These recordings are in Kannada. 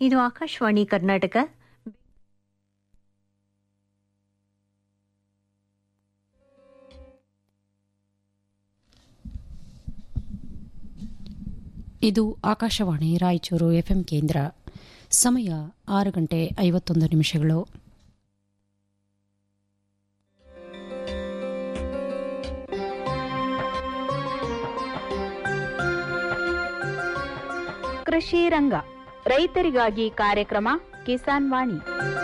ಇದು ಆಕಾಶವಾಣಿ ಕರ್ನಾಟಕ ಇದು ಆಕಾಶವಾಣಿ ರಾಯಚೂರು ಎಫ್ಎಂ ಕೇಂದ್ರ ಸಮಯ ಆರು ಗಂಟೆ ಐವತ್ತೊಂದು ನಿಮಿಷಗಳು ಕೃಷಿ ರಂಗ ರೈತರಿಗಾಗಿ ಕಾರ್ಯಕ್ರಮ ಕಿಸಾನ್ ವಾಣಿ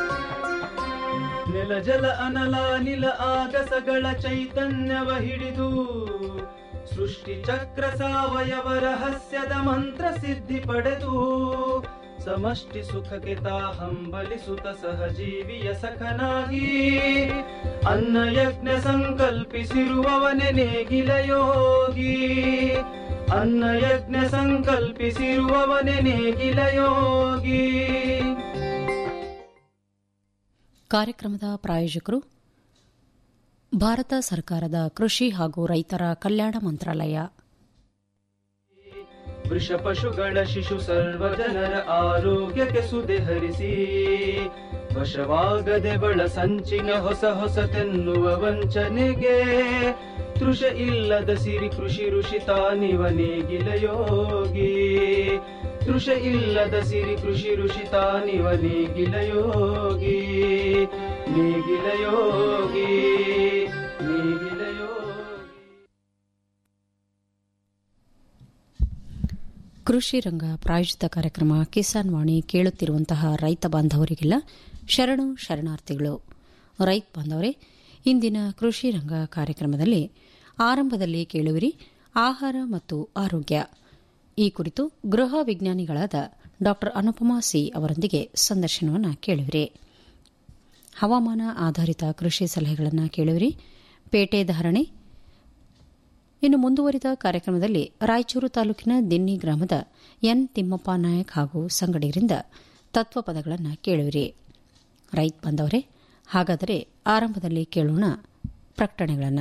ನೆಲ ಜಲ ಅನಲ ನಿಲ ಆಗಸಗಳ ಚೈತನ್ಯವ ಹಿಡಿದು ಸೃಷ್ಟಿ ಚಕ್ರ ಸಾವಯವ ರಹಸ್ಯದ ಮಂತ್ರ ಸಿದ್ಧಿ ಪಡೆದು ಸಮಷ್ಟಿ ಸುಖಕ್ಕೆ ತಾ ಹಂಬಲಿಸುತ್ತ ಸಹಜೀವಿಯ ಸಖನಾಗಿ ಅನ್ನ ಯಜ್ಞ ಸಂಕಲ್ಪಿಸಿರುವವನೆ ನೇಗಿಲ ಯೋಗಿ ಅನ್ನ ಯಜ್ಞ ಸಂಕಲ್ಪಿಸಿರುವವನೆ ನೇಗಿಲ ಯೋಗಿ ಕಾರ್ಯಕ್ರಮದ ಪ್ರಾಯೋಜಕರು ಭಾರತ ಸರ್ಕಾರದ ಕೃಷಿ ಹಾಗೂ ರೈತರ ಕಲ್ಯಾಣ ಮಂತ್ರಾಲಯ ವೃಷ ಪಶುಗಳ ಶಿಶು ಸರ್ವ ಜನರ ಆರೋಗ್ಯಕ್ಕೆ ಸುದೆ ಹರಿಸಿ ವಶವಾಗದೆ ಬಳ ಸಂಚಿನ ಹೊಸ ಹೊಸತೆನ್ನುವ ವಂಚನೆಗೆ ತೃಷ ಇಲ್ಲದ ಸಿರಿ ಕೃಷಿ ಋಷಿ ತಾನಿವ ನೇಗಿಲ ಯೋಗಿ ತೃಷ ಇಲ್ಲದ ಸಿರಿ ಕೃಷಿ ಋಷಿ ತಾನಿವ ನೇಗಿಲ ಯೋಗಿ ನೇಗಿಲ ಯೋಗಿ ನೇಗಿಲ ಯೋಗಿ ಕೃಷಿ ರಂಗ ಪ್ರಾಯೋಜಿತ ಕಾರ್ಯಕ್ರಮ ಕಿಸಾನ್ ವಾಣಿ ಕೇಳುತ್ತಿರುವಂತಹ ರೈತ ಬಾಂಧವರಿಗೆಲ್ಲ ಶರಣು ಶರಣಾರ್ಥಿಗಳು ರೈತ ಬಾಂಧವರೇ ಇಂದಿನ ಕೃಷಿ ರಂಗ ಕಾರ್ಯಕ್ರಮದಲ್ಲಿ ಆರಂಭದಲ್ಲಿ ಕೇಳುವಿರಿ ಆಹಾರ ಮತ್ತು ಆರೋಗ್ಯ ಈ ಕುರಿತು ಗೃಹ ವಿಜ್ಞಾನಿಗಳಾದ ಡಾ ಅನುಪಮಾ ಸಿ ಅವರೊಂದಿಗೆ ಸಂದರ್ಶನವನ್ನು ಕೇಳುವಿರಿ ಹವಾಮಾನ ಆಧಾರಿತ ಕೃಷಿ ಸಲಹೆಗಳನ್ನು ಕೇಳುವಿರಿ ಪೇಟೆ ಧಾರಣೆ ಇನ್ನು ಮುಂದುವರಿದ ಕಾರ್ಯಕ್ರಮದಲ್ಲಿ ರಾಯಚೂರು ತಾಲೂಕಿನ ದಿನ್ನಿ ಗ್ರಾಮದ ಎನ್ ತಿಮ್ಮಪ್ಪ ನಾಯಕ್ ಹಾಗೂ ಸಂಗಡಿಗರಿಂದ ತತ್ವಪದಗಳನ್ನು ಕೇಳುವಿರಿ ರೈತ ಬಂದವರೇ ಹಾಗಾದರೆ ಆರಂಭದಲ್ಲಿ ಕೇಳೋಣ ಪ್ರಕಟಣೆಗಳನ್ನು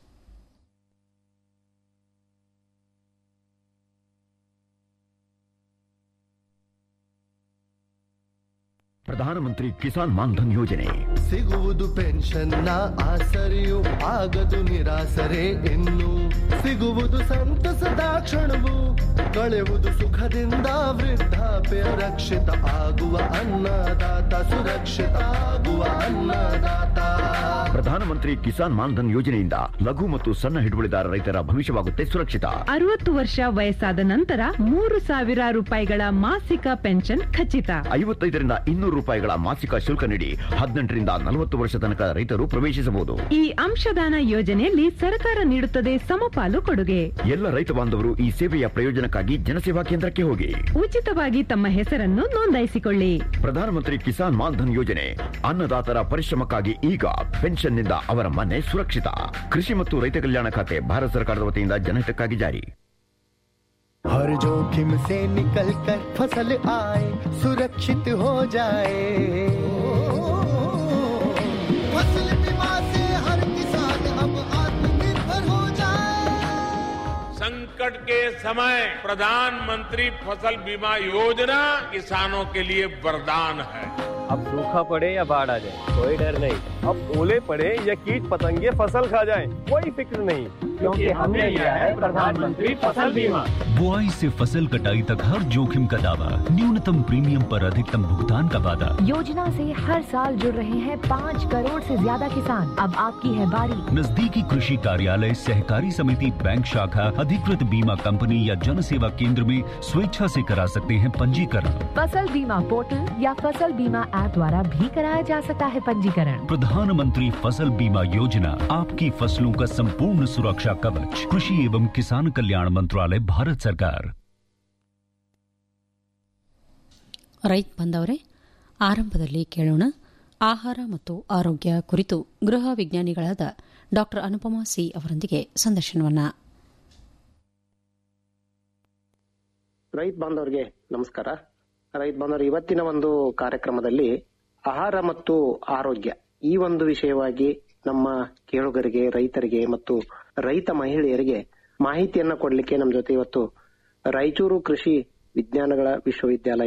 ಪ್ರಧಾನಮಂತ್ರಿ ಕಿಸಾನ್ ಮಾನ್ಧನ್ ಯೋಜನೆ ಸಿಗುವುದು ಪೆನ್ಷನ್ನ ಆಸರೆಯು ಆಗದು ನಿರಾಸರೆ ಇನ್ನು ಸಿಗುವುದು ಸಂತಸದ ಕ್ಷಣವು ಕಳೆಯುವುದು ಸುಖದಿಂದ ವೃದ್ಧಾಪ್ಯ ರಕ್ಷಿತ ಆಗುವ ಅನ್ನದಾತ ಸುರಕ್ಷಿತ ಆಗುವ ಅನ್ನದಾತ ಪ್ರಧಾನಮಂತ್ರಿ ಕಿಸಾನ್ ಮಾನ್ಧನ್ ಯೋಜನೆಯಿಂದ ಲಘು ಮತ್ತು ಸಣ್ಣ ಹಿಡುವಳಿದಾರ ರೈತರ ಭವಿಷ್ಯವಾಗುತ್ತೆ ಸುರಕ್ಷಿತ ಅರವತ್ತು ವರ್ಷ ವಯಸ್ಸಾದ ನಂತರ ಮೂರು ಸಾವಿರ ರೂಪಾಯಿಗಳ ಮಾಸಿಕ ಪೆನ್ಷನ್ ಖಚಿತ ಐವತ್ತೈದರಿಂದ ಇನ್ನೂರು ರೂಪಾಯಿಗಳ ಮಾಸಿಕ ಶುಲ್ಕ ನೀಡಿ ಹದಿನೆಂಟರಿಂದ ನಲವತ್ತು ವರ್ಷ ತನಕ ರೈತರು ಪ್ರವೇಶಿಸಬಹುದು ಈ ಅಂಶದಾನ ಯೋಜನೆಯಲ್ಲಿ ಸರ್ಕಾರ ನೀಡುತ್ತದೆ ಸಮಪಾಲು ಕೊಡುಗೆ ಎಲ್ಲ ರೈತ ಬಾಂಧವರು ಈ ಸೇವೆಯ ಪ್ರಯೋಜನಕ್ಕಾಗಿ ಜನಸೇವಾ ಕೇಂದ್ರಕ್ಕೆ ಹೋಗಿ ಉಚಿತವಾಗಿ ತಮ್ಮ ಹೆಸರನ್ನು ನೋಂದಾಯಿಸಿಕೊಳ್ಳಿ ಪ್ರಧಾನಮಂತ್ರಿ ಕಿಸಾನ್ ಮಾನ್ಧನ್ ಯೋಜನೆ ಅನ್ನದಾತರ ಪರಿಶ್ರಮಕ್ಕಾಗಿ ಈಗ ಪೆನ್ಷನ್ನಿಂದ ಅವರ ಮನೆ ಸುರಕ್ಷಿತ ಕೃಷಿ ಮತ್ತು ರೈತ ಕಲ್ಯಾಣ ಖಾತೆ ಭಾರತ ಸರ್ಕಾರದ ವತಿಯಿಂದ ಜನಹಿತಕ್ಕಾಗಿ ಜಾರಿ हर जोखिम से निकल कर फसल आए सुरक्षित हो जाए फसल बीमा से हर किसान अब आत्मनिर्भर हो जाए संकट के समय प्रधानमंत्री फसल बीमा योजना किसानों के लिए वरदान है अब सूखा पड़े या बाढ़ आ जाए कोई डर नहीं अब ओले पड़े या कीट पतंगे फसल खा जाए कोई फिक्र नहीं क्योंकि हमने लिया है प्रधानमंत्री फसल बीमा बुआई से फसल कटाई तक हर जोखिम का दावा न्यूनतम प्रीमियम पर अधिकतम भुगतान का वादा योजना से हर साल जुड़ रहे हैं पाँच करोड़ से ज्यादा किसान अब आपकी है बारी नजदीकी कृषि कार्यालय सहकारी समिति बैंक शाखा अधिकृत बीमा कंपनी या जन सेवा केंद्र में स्वेच्छा से करा सकते हैं पंजीकरण फसल बीमा पोर्टल या फसल बीमा ऐप द्वारा भी कराया जा सकता है पंजीकरण प्रधानमंत्री फसल बीमा योजना आपकी फसलों का संपूर्ण सुरक्षा कवच कृषि एवं किसान कल्याण मंत्रालय भारत सरकार ರೈತ ಬಂದವರೇ ಆರಂಭದಲ್ಲಿ ಕೇಳೋಣ ಆಹಾರ ಮತ್ತು ಆರೋಗ್ಯ ಕುರಿತು ಗೃಹ ವಿಜ್ಞಾನಿಗಳಾದ ಡಾ ಅನುಪಮಾ ಸಿ ಅವರೊಂದಿಗೆ ಸಂದರ್ಶನವನ್ನು ರೈತ ಬಾಂಧವರಿಗೆ ನಮಸ್ಕಾರ ರೈತ ಬಾಂಧವರು ಇವತ್ತಿನ ಒಂದು ಕಾರ್ಯಕ್ರಮದಲ್ಲಿ ಆಹಾರ ಮತ್ತು ಆರೋಗ್ಯ ಈ ಒಂದು ವಿಷಯವಾಗಿ ನಮ್ಮ ಕೇಳುಗರಿಗೆ ರೈತರಿಗೆ ಮತ್ತು ರೈತ ಮಹಿಳೆಯರಿಗೆ ಮಾಹಿತಿಯನ್ನ ಕೊಡ್ಲಿಕ್ಕೆ ನಮ್ಮ ಜೊತೆ ಇವತ್ತು ರಾಯಚೂರು ಕೃಷಿ ವಿಜ್ಞಾನಗಳ ವಿಶ್ವವಿದ್ಯಾಲಯದ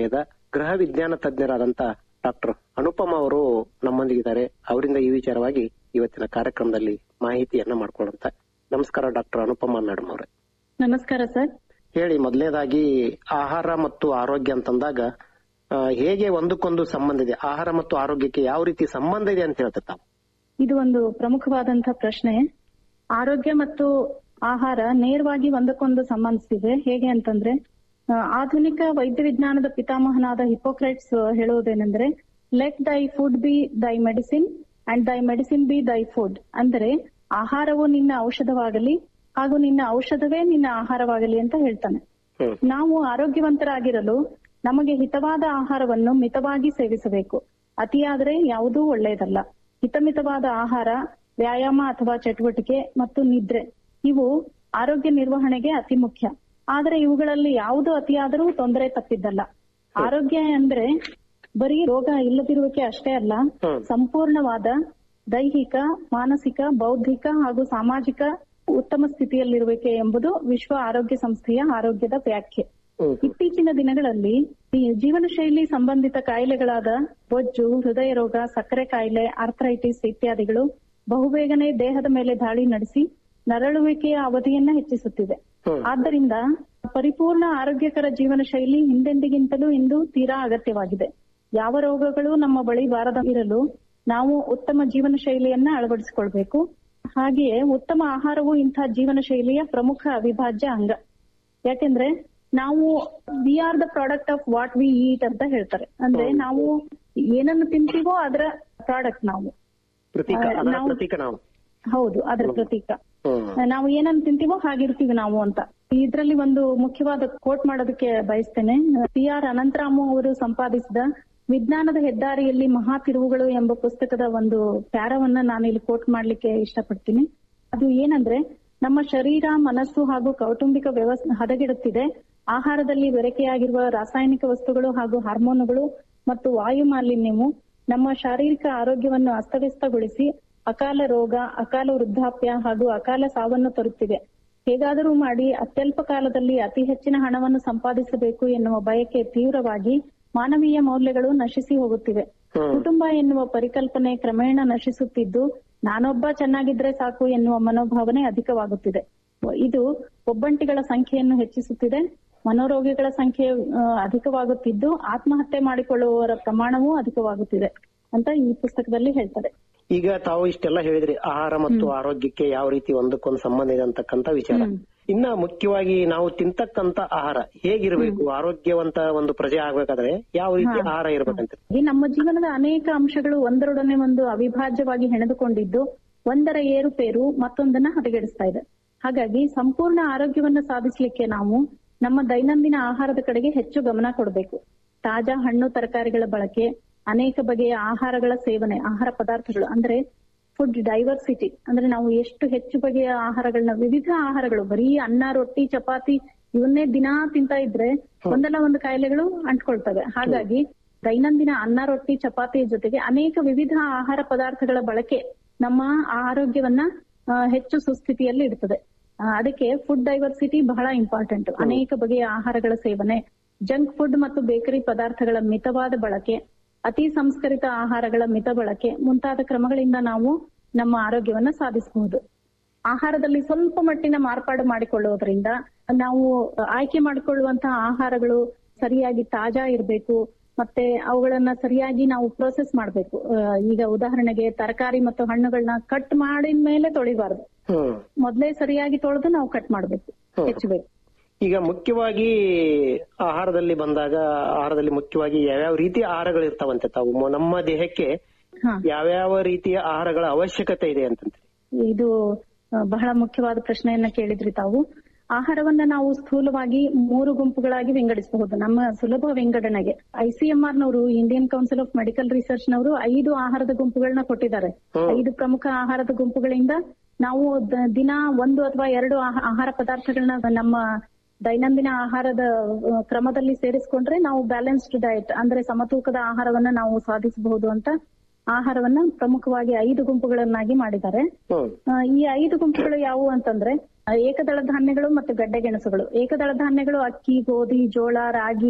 ಗೃಹ ವಿಜ್ಞಾನ ತಜ್ಞರಾದಂತ ಡಾಕ್ಟರ್ ಅನುಪಮ ಅವರು ನಮ್ಮೊಂದಿಗಿದ್ದಾರೆ ಅವರಿಂದ ಈ ವಿಚಾರವಾಗಿ ಇವತ್ತಿನ ಕಾರ್ಯಕ್ರಮದಲ್ಲಿ ಮಾಹಿತಿಯನ್ನ ಮಾಡ್ಕೊಳ್ಳುವಂತ ನಮಸ್ಕಾರ ಡಾಕ್ಟರ್ ಅನುಪಮ ಮೇಡಮ್ ಅವರೇ ನಮಸ್ಕಾರ ಸರ್ ಹೇಳಿ ಮೊದಲನೇದಾಗಿ ಆಹಾರ ಮತ್ತು ಆರೋಗ್ಯ ಅಂತಂದಾಗ ಆ, ಹೇಗೆ ಒಂದಕ್ಕೊಂದು ಸಂಬಂಧ ಇದೆ ಆಹಾರ ಮತ್ತು ಆರೋಗ್ಯಕ್ಕೆ ಯಾವ ರೀತಿ ಸಂಬಂಧ ಇದೆ ಅಂತ ಹೇಳ್ತಾರೆ ತಾವು ಇದು ಒಂದು ಪ್ರಮುಖವಾದಂತಹ ಪ್ರಶ್ನೆ ಆರೋಗ್ಯ ಮತ್ತು ಆಹಾರ ನೇರವಾಗಿ ಒಂದಕ್ಕೊಂದು ಸಂಬಂಧಿಸಿದೆ ಹೇಗೆ ಅಂತಂದ್ರೆ ಆ, ಆಧುನಿಕ ವೈದ್ಯ ವಿಜ್ಞಾನದ ಪಿತಾಮಹನಾದ ಹಿಪೋಕ್ರೈಟ್ಸ್ ಹೇಳುವುದೇನೆಂದ್ರೆ let thy food be thy medicine and thy medicine be thy food ಅಂದರೆ ಆಹಾರವು ನಿನ್ನ ಔಷಧವಾಗಲಿ ಹಾಗೂ ನಿನ್ನ ಔಷಧವೇ ನಿನ್ನ ಆಹಾರವಾಗಲಿ ಅಂತ ಹೇಳ್ತಾನೆ ನಾವು ಆರೋಗ್ಯವಂತರಾಗಿರಲು ನಮಗೆ ಹಿತವಾದ ಆಹಾರವನ್ನು ಮಿತವಾಗಿ ಸೇವಿಸಬೇಕು ಅತಿಯಾದರೆ ಯಾವುದೂ ಒಳ್ಳೆಯದಲ್ಲ ಹಿತಮಿತವಾದ ಆಹಾರ ವ್ಯಾಯಾಮ ಅಥವಾ ಚಟುವಟಿಕೆ ಮತ್ತು ನಿದ್ರೆ ಇವು ಆರೋಗ್ಯ ನಿರ್ವಹಣೆಗೆ ಅತಿ ಮುಖ್ಯ ಆದರೆ ಇವುಗಳಲ್ಲಿ ಯಾವುದು ಅತಿಯಾದರೂ ತೊಂದರೆ ತಪ್ಪಿದ್ದಲ್ಲ ಆರೋಗ್ಯ ಅಂದ್ರೆ ಬರೀ ರೋಗ ಇಲ್ಲದಿರುವಿಕೆ ಅಷ್ಟೇ ಅಲ್ಲ ಸಂಪೂರ್ಣವಾದ ದೈಹಿಕ ಮಾನಸಿಕ ಬೌದ್ಧಿಕ ಹಾಗೂ ಸಾಮಾಜಿಕ ಉತ್ತಮ ಸ್ಥಿತಿಯಲ್ಲಿರುವಿಕೆ ಎಂಬುದು ವಿಶ್ವ ಆರೋಗ್ಯ ಸಂಸ್ಥೆಯ ಆರೋಗ್ಯದ ವ್ಯಾಖ್ಯೆ ಇತ್ತೀಚಿನ ದಿನಗಳಲ್ಲಿ ಈ ಜೀವನ ಶೈಲಿ ಸಂಬಂಧಿತ ಕಾಯಿಲೆಗಳಾದ ಬೊಜ್ಜು ಹೃದಯ ರೋಗ ಸಕ್ಕರೆ ಕಾಯಿಲೆ ಆರ್ಥರೈಟಿಸ್ ಇತ್ಯಾದಿಗಳು ಬಹುಬೇಗನೆ ದೇಹದ ಮೇಲೆ ದಾಳಿ ನಡೆಸಿ ನರಳುವಿಕೆಯ ಅವಧಿಯನ್ನ ಹೆಚ್ಚಿಸುತ್ತಿದೆ ಆದ್ದರಿಂದ ಪರಿಪೂರ್ಣ ಆರೋಗ್ಯಕರ ಜೀವನ ಶೈಲಿ ಹಿಂದೆಂದಿಗಿಂತಲೂ ಇಂದು ತೀರಾ ಅಗತ್ಯವಾಗಿದೆ ಯಾವ ರೋಗಗಳು ನಮ್ಮ ಬಳಿ ಬಾರದ ಇರಲು ನಾವು ಉತ್ತಮ ಜೀವನ ಶೈಲಿಯನ್ನ ಅಳವಡಿಸಿಕೊಳ್ಬೇಕು ಹಾಗೆಯೇ ಉತ್ತಮ ಆಹಾರವು ಇಂತಹ ಜೀವನ ಶೈಲಿಯ ಪ್ರಮುಖ ಅವಿಭಾಜ್ಯ ಅಂಗ ಯಾಕೆಂದ್ರೆ ನಾವು we are the product of what we eat ಅಂತ ಹೇಳ್ತಾರೆ ಅಂದ್ರೆ ನಾವು ಏನನ್ನು ತಿಂತೀವೋ ಅದರ ಪ್ರಾಡಕ್ಟ್ ನಾವು ಪ್ರತೀಕ ಆ, ಅದರ ನಾವು- ಪ್ರತೀಕ ನಾವು ಹೌದು ಅದರ ಪ್ರತೀಕ ಹ್ಮ್. ನಾವು ಏನನ್ನು ತಿಂತೀವೋ ಹಾಗಿರ್ತೀವಿ ನಾವು ಅಂತ ಇದರಲ್ಲಿ ಒಂದು ಮುಖ್ಯವಾದ ಕೋಟ್ ಮಾಡೋದಕ್ಕೆ ಬಯಸ್ತೇನೆ ಸಿ ಆರ್ ಅನಂತರಾಮು ಅವರು ಸಂಪಾದಿಸಿದ ವಿಜ್ಞಾನದ ಹೆದ್ದಾರಿಯಲ್ಲಿ ಮಹಾ ತಿರುವುಗಳು ಎಂಬ ಪುಸ್ತಕದ ಒಂದು ಪ್ಯಾರವನ್ನ ನಾನು ಇಲ್ಲಿ ಕೋಟ್ ಮಾಡ್ಲಿಕ್ಕೆ ಇಷ್ಟಪಡ್ತೀನಿ ಅದು ಏನಂದ್ರೆ ನಮ್ಮ ಶರೀರ ಮನಸ್ಸು ಹಾಗೂ ಕೌಟುಂಬಿಕ ವ್ಯವಸ್ಥೆ ಹದಗೆಡುತ್ತಿದೆ ಆಹಾರದಲ್ಲಿ ಬೆರಕೆಯಾಗಿರುವ ರಾಸಾಯನಿಕ ವಸ್ತುಗಳು ಹಾಗೂ ಹಾರ್ಮೋನುಗಳು ಮತ್ತು ವಾಯು ಮಾಲಿನ್ಯವು ನಮ್ಮ ಶಾರೀರಿಕ ಆರೋಗ್ಯವನ್ನು ಅಸ್ತವ್ಯಸ್ತಗೊಳಿಸಿ ಅಕಾಲ ರೋಗ ಅಕಾಲ ವೃದ್ಧಾಪ್ಯ ಹಾಗೂ ಅಕಾಲ ಸಾವನ್ನು ತರುತ್ತಿವೆ ಹೇಗಾದರೂ ಮಾಡಿ ಅತ್ಯಲ್ಪ ಕಾಲದಲ್ಲಿ ಅತಿ ಹೆಚ್ಚಿನ ಹಣವನ್ನು ಸಂಪಾದಿಸಬೇಕು ಎನ್ನುವ ಬಯಕೆ ತೀವ್ರವಾಗಿ ಮಾನವೀಯ ಮೌಲ್ಯಗಳು ನಶಿಸಿ ಹೋಗುತ್ತಿವೆ ಕುಟುಂಬ ಎನ್ನುವ ಪರಿಕಲ್ಪನೆ ಕ್ರಮೇಣ ನಶಿಸುತ್ತಿದ್ದು ನಾನೊಬ್ಬ ಚೆನ್ನಾಗಿದ್ರೆ ಸಾಕು ಎನ್ನುವ ಮನೋಭಾವನೆ ಅಧಿಕವಾಗುತ್ತಿದೆ ಇದು ಒಬ್ಬಂಟಿಗಳ ಸಂಖ್ಯೆಯನ್ನು ಹೆಚ್ಚಿಸುತ್ತಿದೆ ಮನೋರೋಗಿಗಳ ಸಂಖ್ಯೆ ಆ, ಅಧಿಕವಾಗುತ್ತಿದ್ದು ಆತ್ಮಹತ್ಯೆ ಮಾಡಿಕೊಳ್ಳುವವರ ಪ್ರಮಾಣವೂ ಅಧಿಕವಾಗುತ್ತಿದೆ ಅಂತ ಈ ಪುಸ್ತಕದಲ್ಲಿ ಹೇಳ್ತಾರೆ ಈಗ ತಾವು ಇಷ್ಟೆಲ್ಲ ಹೇಳಿದ್ರಿ ಆಹಾರ ಮತ್ತು ಆರೋಗ್ಯಕ್ಕೆ ಯಾವ ರೀತಿ ಒಂದಕ್ಕೊಂದು ಸಂಬಂಧ ಇದೆ ಅಂತಕ್ಕಂತ ವಿಚಾರ ಇನ್ನ ಮುಖ್ಯವಾಗಿ ನಾವು ತಿಂತಕ್ಕಂತ ಆಹಾರ ಹೇಗಿರ್ಬೇಕು ಆರೋಗ್ಯವಂತ ಒಂದು ಪ್ರಜೆ ಆಗ್ಬೇಕಾದ್ರೆ ಯಾವ ರೀತಿ ಹಾ. ಆಹಾರ ಇರ್ಬೇಕಂತ ಈ ನಮ್ಮ ಜೀವನದ ಅನೇಕ ಅಂಶಗಳು ಒಂದರೊಡನೆ ಒಂದು ಅವಿಭಾಜ್ಯವಾಗಿ ಹೆಣೆದುಕೊಂಡಿದ್ದು ಒಂದರ ಏರುಪೇರು ಮತ್ತೊಂದನ್ನ ಹದಗೆಡಿಸ್ತಾ ಇದೆ ಹಾಗಾಗಿ ಸಂಪೂರ್ಣ ಆರೋಗ್ಯವನ್ನ ಸಾಧಿಸಲಿಕ್ಕೆ ನಾವು ನಮ್ಮ ದೈನಂದಿನ ಆಹಾರದ ಕಡೆಗೆ ಹೆಚ್ಚು ಗಮನ ಕೊಡಬೇಕು ತಾಜಾ ಹಣ್ಣು ತರಕಾರಿಗಳ ಬಳಕೆ ಅನೇಕ ಬಗೆಯ ಆಹಾರಗಳ ಸೇವನೆ ಆಹಾರ ಪದಾರ್ಥಗಳು ಅಂದ್ರೆ ಫುಡ್ ಡೈವರ್ಸಿಟಿ ಅಂದ್ರೆ ನಾವು ಎಷ್ಟು ಹೆಚ್ಚು ಬಗೆಯ ಆಹಾರಗಳನ್ನ ವಿವಿಧ ಆಹಾರಗಳು ಬರೀ ಅನ್ನ ರೊಟ್ಟಿ ಚಪಾತಿ ಇವನ್ನೇ ದಿನಾ ತಿಂತಾ ಇದ್ರೆ ಒಂದಲ್ಲ ಒಂದು ಕಾಯಿಲೆಗಳು ಅಂಟ್ಕೊಳ್ತವೆ ಹಾಗಾಗಿ ದೈನಂದಿನ ಅನ್ನ ರೊಟ್ಟಿ ಚಪಾತಿ ಜೊತೆಗೆ ಅನೇಕ ವಿವಿಧ ಆಹಾರ ಪದಾರ್ಥಗಳ ಬಳಕೆ ನಮ್ಮ ಆರೋಗ್ಯವನ್ನ ಆ, ಹೆಚ್ಚು ಸುಸ್ಥಿತಿಯಲ್ಲಿ ಇಡ್ತದೆ ಆ, ಅದಕ್ಕೆ ಫುಡ್ ಡೈವರ್ಸಿಟಿ ಬಹಳ ಇಂಪಾರ್ಟೆಂಟ್ ಅನೇಕ ಬಗೆಯ ಆಹಾರಗಳ ಸೇವನೆ ಜಂಕ್ ಫುಡ್ ಮತ್ತು ಬೇಕರಿ ಪದಾರ್ಥಗಳ ಮಿತವಾದ ಬಳಕೆ ಅತಿ ಸಂಸ್ಕರಿತ ಆಹಾರಗಳ ಮಿತ ಬಳಕೆ ಮುಂತಾದ ಕ್ರಮಗಳಿಂದ ನಾವು ನಮ್ಮ ಆರೋಗ್ಯವನ್ನ ಸಾಧಿಸಬಹುದು ಆಹಾರದಲ್ಲಿ ಸ್ವಲ್ಪ ಮಟ್ಟಿನ ಮಾರ್ಪಾಡು ಮಾಡಿಕೊಳ್ಳುವುದರಿಂದ ನಾವು ಆಯ್ಕೆ ಮಾಡಿಕೊಳ್ಳುವಂತಹ ಆಹಾರಗಳು ಸರಿಯಾಗಿ ತಾಜಾ ಇರಬೇಕು ಮತ್ತೆ ಅವುಗಳನ್ನ ಸರಿಯಾಗಿ ನಾವು ಪ್ರೋಸೆಸ್ ಮಾಡಬೇಕು ಈಗ ಉದಾಹರಣೆಗೆ ತರಕಾರಿ ಮತ್ತು ಹಣ್ಣುಗಳನ್ನ ಕಟ್ ಮಾಡಿದ ಮೇಲೆ ತೊಳಿಬಾರ್ದು ಹ್ಮ್ ಮೊದ್ಲೇ ಸರಿಯಾಗಿ ತೊಳೆದು ನಾವು ಕಟ್ ಮಾಡಬೇಕು ಹೆಚ್ಚಬೇಕು ಈಗ ಮುಖ್ಯವಾಗಿ ಆಹಾರದಲ್ಲಿ ಬಂದಾಗ ಆಹಾರದಲ್ಲಿ ಮುಖ್ಯವಾಗಿ ಯಾವ್ಯಾವ ರೀತಿಯ ಆಹಾರಗಳು ಇರ್ತಾವಂತೆ ತಾವು ಮ- ನಮ್ಮ ದೇಹಕ್ಕೆ ಯಾವ್ಯಾವ ರೀತಿಯ ಆಹಾರಗಳ ಅವಶ್ಯಕತೆ ಇದೆ ಅಂತಂದ್ರೆ ಇದು ಆ, ಬಹಳ ಮುಖ್ಯವಾದ ಪ್ರಶ್ನೆಯನ್ನ ಕೇಳಿದ್ರಿ ತಾವು ಆಹಾರವನ್ನ ನಾವು ಸ್ಥೂಲವಾಗಿ ಮೂರು ಗುಂಪುಗಳಾಗಿ ವಿಂಗಡಿಸಬಹುದು ನಮ್ಮ ಸುಲಭ ವಿಂಗಡಣೆಗೆ ಐಸಿಎಂಆರ್ ನವರು Indian council of medical research ನವರು ಐದು ಆಹಾರದ ಗುಂಪುಗಳನ್ನ ಕೊಟ್ಟಿದ್ದಾರೆ ಐದು ಪ್ರಮುಖ ಆಹಾರದ ಗುಂಪುಗಳಿಂದ ನಾವು ದ- ದಿನ ಒಂದು ಅಥವಾ ಎರಡು ಆಹ- ಆಹಾರ ಪದಾರ್ಥಗಳನ್ನ ನಮ್ಮ ದೈನಂದಿನ ಆಹಾರದ ಆ, ಕ್ರಮದಲ್ಲಿ ಸೇರಿಸ್ಕೊಂಡ್ರೆ ನಾವು ಬ್ಯಾಲೆನ್ಸ್ಡ್ ಡಯಟ್ ಅಂದ್ರೆ ಸಮತೂಕದ ಆಹಾರವನ್ನ ನಾವು ಸಾಧಿಸಬಹುದು ಅಂತ ಆಹಾರವನ್ನ ಪ್ರಮುಖವಾಗಿ ಐದು ಗುಂಪುಗಳನ್ನಾಗಿ ಮಾಡಿದ್ದಾರೆ ಆ, ಈ ಐದು ಗುಂಪುಗಳು ಯಾವುವು ಅಂತಂದ್ರೆ ಆ, ಏಕದಳ ಧಾನ್ಯಗಳು ಮತ್ತು ಗಡ್ಡೆ ಗೆಣಸುಗಳು ಏಕದಳ ಧಾನ್ಯಗಳು ಅಕ್ಕಿ ಗೋಧಿ ಜೋಳ ರಾಗಿ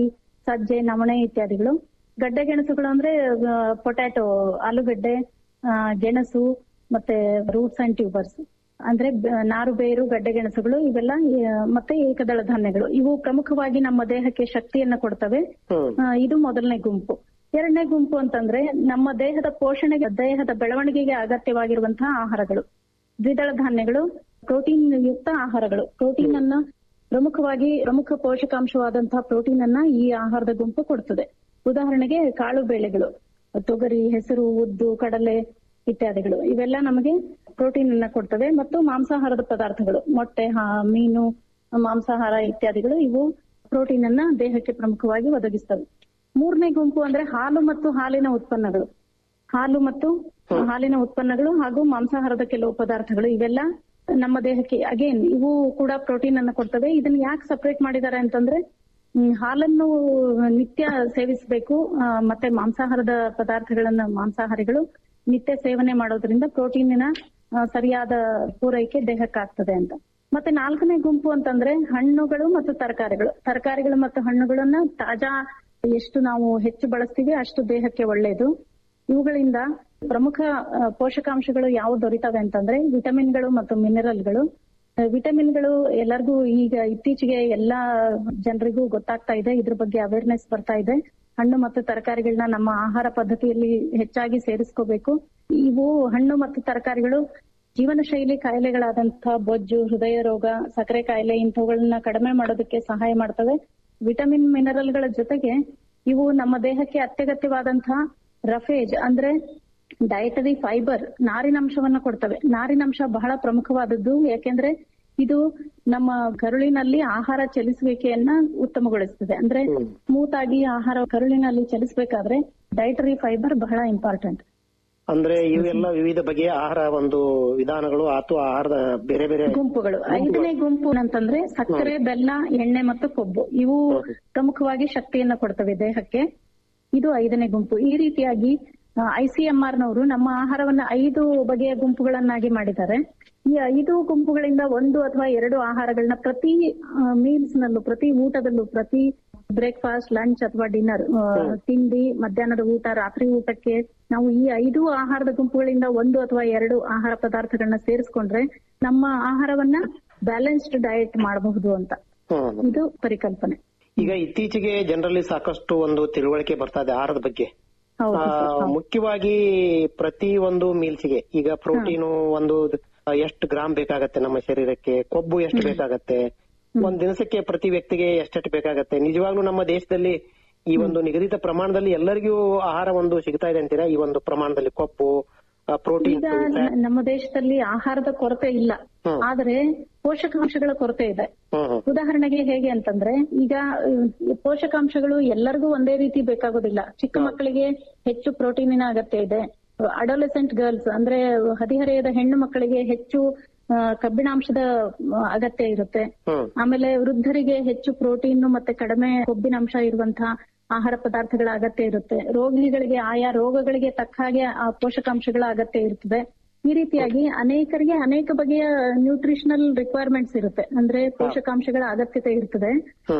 ಸಜ್ಜೆ ನವಣೆ ಇತ್ಯಾದಿಗಳು ಗಡ್ಡೆ ಗೆಣಸುಗಳು ಅಂದ್ರೆ ಪೊಟ್ಯಾಟೊ ಆಲೂಗಡ್ಡೆ ಆ, ಗೆಣಸು ಮತ್ತೆ ರೂಟ್ಸ್ ಅಂಡ್ ಟ್ಯೂಬರ್ಸ್ ಅಂದ್ರೆ ಬ- ನಾರು ಬೇರು ಗಡ್ಡೆ ಗೆಣಸುಗಳು ಇವೆಲ್ಲ ಆ, ಮತ್ತೆ ಏಕದಳ ಧಾನ್ಯಗಳು ಇವು ಪ್ರಮುಖವಾಗಿ ನಮ್ಮ ದೇಹಕ್ಕೆ ಶಕ್ತಿಯನ್ನ ಕೊಡ್ತವೆ ಆ, ಇದು ಮೊದಲನೇ ಗುಂಪು ಎರಡನೇ ಗುಂಪು ಅಂತಂದ್ರೆ ನಮ್ಮ ದೇಹದ ಪೋಷಣೆಗೆ ದೇಹದ ಬೆಳವಣಿಗೆಗೆ ಅಗತ್ಯವಾಗಿರುವಂತಹ ಆಹಾರಗಳು ದ್ವಿದಳ ಧಾನ್ಯಗಳು ಪ್ರೋಟೀನ್ ಯುಕ್ತ ಆಹಾರಗಳು ಪ್ರೋಟೀನ್ ಅನ್ನ ಪ್ರಮುಖವಾಗಿ ಪ್ರಮುಖ ಪೋಷಕಾಂಶವಾದಂತಹ ಪ್ರೋಟೀನ್ ಅನ್ನ ಈ ಆಹಾರದ ಗುಂಪು ಕೊಡ್ತದೆ ಉದಾಹರಣೆಗೆ ಕಾಳು ಬೇಳೆಗಳು ತೊಗರಿ ಹೆಸರು ಉದ್ದು ಕಡಲೆ ಇತ್ಯಾದಿಗಳು ಇವೆಲ್ಲ ನಮಗೆ ಪ್ರೋಟೀನ್ ಅನ್ನ ಕೊಡ್ತವೆ ಮತ್ತು ಮಾಂಸಾಹಾರದ ಪದಾರ್ಥಗಳು ಮೊಟ್ಟೆ ಹಾ- ಮೀನು ಮಾಂಸಾಹಾರ ಇತ್ಯಾದಿಗಳು ಇವು ಪ್ರೋಟೀನ್ ಅನ್ನ ದೇಹಕ್ಕೆ ಪ್ರಮುಖವಾಗಿ ಒದಗಿಸ್ತವೆ ಮೂರನೇ ಗುಂಪು ಅಂದ್ರೆ ಹಾಲು ಮತ್ತು ಹಾಲಿನ ಉತ್ಪನ್ನಗಳು ಹಾಲು ಮತ್ತು ಹಾಲಿನ ಉತ್ಪನ್ನಗಳು ಹಾಗೂ ಮಾಂಸಾಹಾರದ ಕೆಲವು ಪದಾರ್ಥಗಳು ಇವೆಲ್ಲ ನಮ್ಮ ದೇಹಕ್ಕೆ ಅಗೇನ್ ಇವು ಕೂಡ ಪ್ರೋಟೀನ್ ಅನ್ನ ಕೊಡ್ತವೆ ಇದನ್ನ ಯಾಕೆ ಸಪರೇಟ್ ಮಾಡಿದ್ದಾರೆ ಅಂತಂದ್ರೆ ಹ್ಮ್, ಹಾಲನ್ನು ನಿತ್ಯ ಸೇವಿಸಬೇಕು ಮತ್ತೆ ಮಾಂಸಾಹಾರದ ಪದಾರ್ಥಗಳನ್ನ ಮಾಂಸಾಹಾರಿಗಳು ನಿತ್ಯ ಸೇವನೆ ಮಾಡೋದ್ರಿಂದ ಪ್ರೋಟೀನಿನ ಆ, ಸರಿಯಾದ ಪೂರೈಕೆ ದೇಹಕ್ಕಾಗ್ತದೆ ಅಂತ ಮತ್ತೆ ನಾಲ್ಕನೇ ಗುಂಪು ಅಂತಂದ್ರೆ ಹಣ್ಣುಗಳು ಮತ್ತು ತರಕಾರಿಗಳು ತರಕಾರಿಗಳು ಮತ್ತು ಹಣ್ಣುಗಳನ್ನ ತಾಜಾ ಎಷ್ಟು ನಾವು ಹೆಚ್ಚು ಬಳಸ್ತೀವಿ ಅಷ್ಟು ದೇಹಕ್ಕೆ ಒಳ್ಳೆಯದು ಇವುಗಳಿಂದ ಪ್ರಮುಖ ಆ, ಪೋಷಕಾಂಶಗಳು ಯಾವ ದೊರೀತವೆ ಅಂತಂದ್ರೆ ವಿಟಮಿನ್ಗಳು ಮತ್ತು ಮಿನರಲ್ಗಳು ಆ, ವಿಟಮಿನ್ಗಳು ಎಲ್ಲರಿಗೂ ಈಗ ಇತ್ತೀಚೆಗೆ ಎಲ್ಲಾ ಜನರಿಗೂ ಗೊತ್ತಾಗ್ತಾ ಇದೆ ಇದ್ರ ಬಗ್ಗೆ ಅವೇರ್ನೆಸ್ ಬರ್ತಾ ಇದೆ ಹಣ್ಣು ಮತ್ತು ತರಕಾರಿಗಳನ್ನ ನಮ್ಮ ಆಹಾರ ಪದ್ಧತಿಯಲ್ಲಿ ಹೆಚ್ಚಾಗಿ ಸೇರಿಸ್ಕೋಬೇಕು ಇವು ಹಣ್ಣು ಮತ್ತು ತರಕಾರಿಗಳು ಜೀವನ ಶೈಲಿ ಕಾಯಿಲೆಗಳಾದಂತಹ ಬೊಜ್ಜು ಹೃದಯ ರೋಗ ಸಕ್ಕರೆ ಕಾಯಿಲೆ ಇಂಥವುಗಳನ್ನ ಕಡಿಮೆ ಮಾಡೋದಕ್ಕೆ ಸಹಾಯ ಮಾಡ್ತವೆ ವಿಟಮಿನ್ ಮಿನರಲ್ಗಳ ಜೊತೆಗೆ ಇವು ನಮ್ಮ ದೇಹಕ್ಕೆ ಅತ್ಯಗತ್ಯವಾದಂತಹ ರಫೇಜ್ ಅಂದ್ರೆ ಡಯಟರಿ ಫೈಬರ್ ನಾರಿನಂಶವನ್ನ ಕೊಡ್ತವೆ ನಾರಿನಂಶ ಬಹಳ ಪ್ರಮುಖವಾದದ್ದು ಯಾಕೆಂದ್ರೆ ಇದು ನಮ್ಮ ಕರುಳಿನಲ್ಲಿ ಆಹಾರ ಚಲಿಸುವಿಕೆಯನ್ನ ಉತ್ತಮಗೊಳಿಸ್ತದೆ ಅಂದ್ರೆ ಸ್ಮೂತ್ ಆಗಿ ಆಹಾರ ಕರುಳಿನಲ್ಲಿ ಚಲಿಸಬೇಕಾದ್ರೆ ಡಯಟರಿ ಫೈಬರ್ ಬಹಳ ಇಂಪಾರ್ಟೆಂಟ್ ಅಂದ್ರೆ ಇವೆಲ್ಲ ವಿವಿಧ ಬಗೆಯ ಆಹಾರ ಒಂದು ವಿಧಾನಗಳು ಅಥವಾ ಆಹಾರದ ಬೇರೆ ಬೇರೆ ಗುಂಪುಗಳು ಐದನೇ ಗುಂಪು ಅಂತಂದ್ರೆ ಸಕ್ಕರೆ ಬೆಲ್ಲ ಎಣ್ಣೆ ಮತ್ತು ಕೊಬ್ಬು ಇವು ಪ್ರಮುಖವಾಗಿ ಶಕ್ತಿಯನ್ನ ಕೊಡ್ತವೆ ದೇಹಕ್ಕೆ ಇದು ಐದನೇ ಗುಂಪು ಈ ರೀತಿಯಾಗಿ ಐಸಿಎಂಆರ್ ನವರು ನಮ್ಮ ಆಹಾರವನ್ನ ಐದು ಬಗೆಯ ಗುಂಪುಗಳನ್ನಾಗಿ ಮಾಡಿದ್ದಾರೆ ಈ ಐದು ಗುಂಪುಗಳಿಂದ ಒಂದು ಅಥವಾ ಎರಡು ಆಹಾರಗಳನ್ನ ಪ್ರತಿ ಮೀಲ್ಸ್ ನಲ್ಲೂ ಪ್ರತಿ ಊಟದಲ್ಲೂ ಪ್ರತಿ ಬ್ರೇಕ್ಫಾಸ್ಟ್ ಲಂಚ್ ಅಥವಾ ಡಿನ್ನರ್ ತಿಂಡಿ ಮಧ್ಯಾಹ್ನದ ಊಟ ರಾತ್ರಿ ಊಟಕ್ಕೆ ನಾವು ಈ ಐದು ಆಹಾರದ ಗುಂಪುಗಳಿಂದ ಒಂದು ಅಥವಾ ಎರಡು ಆಹಾರ ಪದಾರ್ಥಗಳನ್ನ ಸೇರಿಸ್ಕೊಂಡ್ರೆ ನಮ್ಮ ಆಹಾರವನ್ನ ಬ್ಯಾಲೆನ್ಸ್ಡ್ ಡಯಟ್ ಮಾಡಬಹುದು ಅಂತ ಹ್ಮ್. ಇದು ಪರಿಕಲ್ಪನೆ ಈಗ ಇತ್ತೀಚೆಗೆ ಜನರಲ್ಲಿ ಸಾಕಷ್ಟು ಒಂದು ತಿಳುವಳಿಕೆ ಬರ್ತಾ ಇದೆ ಆಹಾರದ ಬಗ್ಗೆ ಹೌದು ಆ, ಸರ್, ಹೌದು. ಮುಖ್ಯವಾಗಿ ಪ್ರತಿ ಒಂದು ಮೀಲ್ಸ್ಗೆ ಈಗ ಪ್ರೋಟೀನು ಒಂದು ಎಷ್ಟು ಗ್ರಾಮ್ ಬೇಕಾಗತ್ತೆ ನಮ್ಮ ಶರೀರಕ್ಕೆ ಕೊಬ್ಬು ಎಷ್ಟು ಬೇಕಾಗತ್ತೆ ಒಂದ್ ದಿವಸಕ್ಕೆ ಪ್ರತಿ ವ್ಯಕ್ತಿಗೆ ಎಷ್ಟೆಷ್ಟು ಬೇಕಾಗತ್ತೆ ನಿಜವಾಗ್ಲೂ ನಮ್ಮ ದೇಶದಲ್ಲಿ ಈ ಒಂದು ನಿಗದಿತ ಪ್ರಮಾಣದಲ್ಲಿ ಎಲ್ಲರಿಗೂ ಆಹಾರ ಒಂದು ಸಿಗ್ತಾ ಇದೆ ಅಂತೀರಾ ಈ ಒಂದು ಪ್ರಮಾಣದಲ್ಲಿ ಕೊಬ್ಬು ಪ್ರೋಟೀನ್ ಈಗ ನ- ನಮ್ಮ ದೇಶದಲ್ಲಿ ಆಹಾರದ ಕೊರತೆ ಇಲ್ಲ ಆದ್ರೆ ಪೋಷಕಾಂಶಗಳ ಕೊರತೆ ಇದೆ ಉದಾಹರಣೆಗೆ ಹೇಗೆ ಅಂತಂದ್ರೆ ಈಗ ಅಹ್, ಪೋಷಕಾಂಶಗಳು ಎಲ್ಲರಿಗೂ ಒಂದೇ ರೀತಿ ಬೇಕಾಗೋದಿಲ್ಲ ಚಿಕ್ಕ ಮಕ್ಕಳಿಗೆ ಹೆಚ್ಚು ಪ್ರೋಟೀನಿನ ಅಗತ್ಯ ಇದೆ ಅಡೋಲೆಸೆಂಟ್ ಗರ್ಲ್ಸ್ ಅಂದ್ರೆ ಹದಿಹರೆಯದ ಹೆಣ್ಣು ಮಕ್ಕಳಿಗೆ ಹೆಚ್ಚು ಆ, ಕಬ್ಬಿಣಾಂಶದ ಆ, ಅಗತ್ಯ ಇರುತ್ತೆ ಆಮೇಲೆ ವೃದ್ಧರಿಗೆ ಹೆಚ್ಚು ಪ್ರೋಟೀನ್ ಮತ್ತೆ ಕಡಿಮೆ ಕೊಬ್ಬಿನಾಂಶ ಇರುವಂತಹ ಆಹಾರ ಪದಾರ್ಥಗಳ ಅಗತ್ಯ ಇರುತ್ತೆ ರೋಗಿಗಳಿಗೆ ಆಯಾ ರೋಗಗಳಿಗೆ ತಕ್ಕ ಹಾಗೆ ಆ ಪೋಷಕಾಂಶಗಳ ಅಗತ್ಯ ಇರ್ತದೆ ಈ ರೀತಿಯಾಗಿ ಅನೇಕರಿಗೆ ಅನೇಕ ಬಗೆಯ ನ್ಯೂಟ್ರಿಷನಲ್ ರಿಕ್ವೈರ್ಮೆಂಟ್ಸ್ ಇರುತ್ತೆ ಅಂದ್ರೆ ಪೋಷಕಾಂಶಗಳ ಅಗತ್ಯತೆ ಇರ್ತದೆ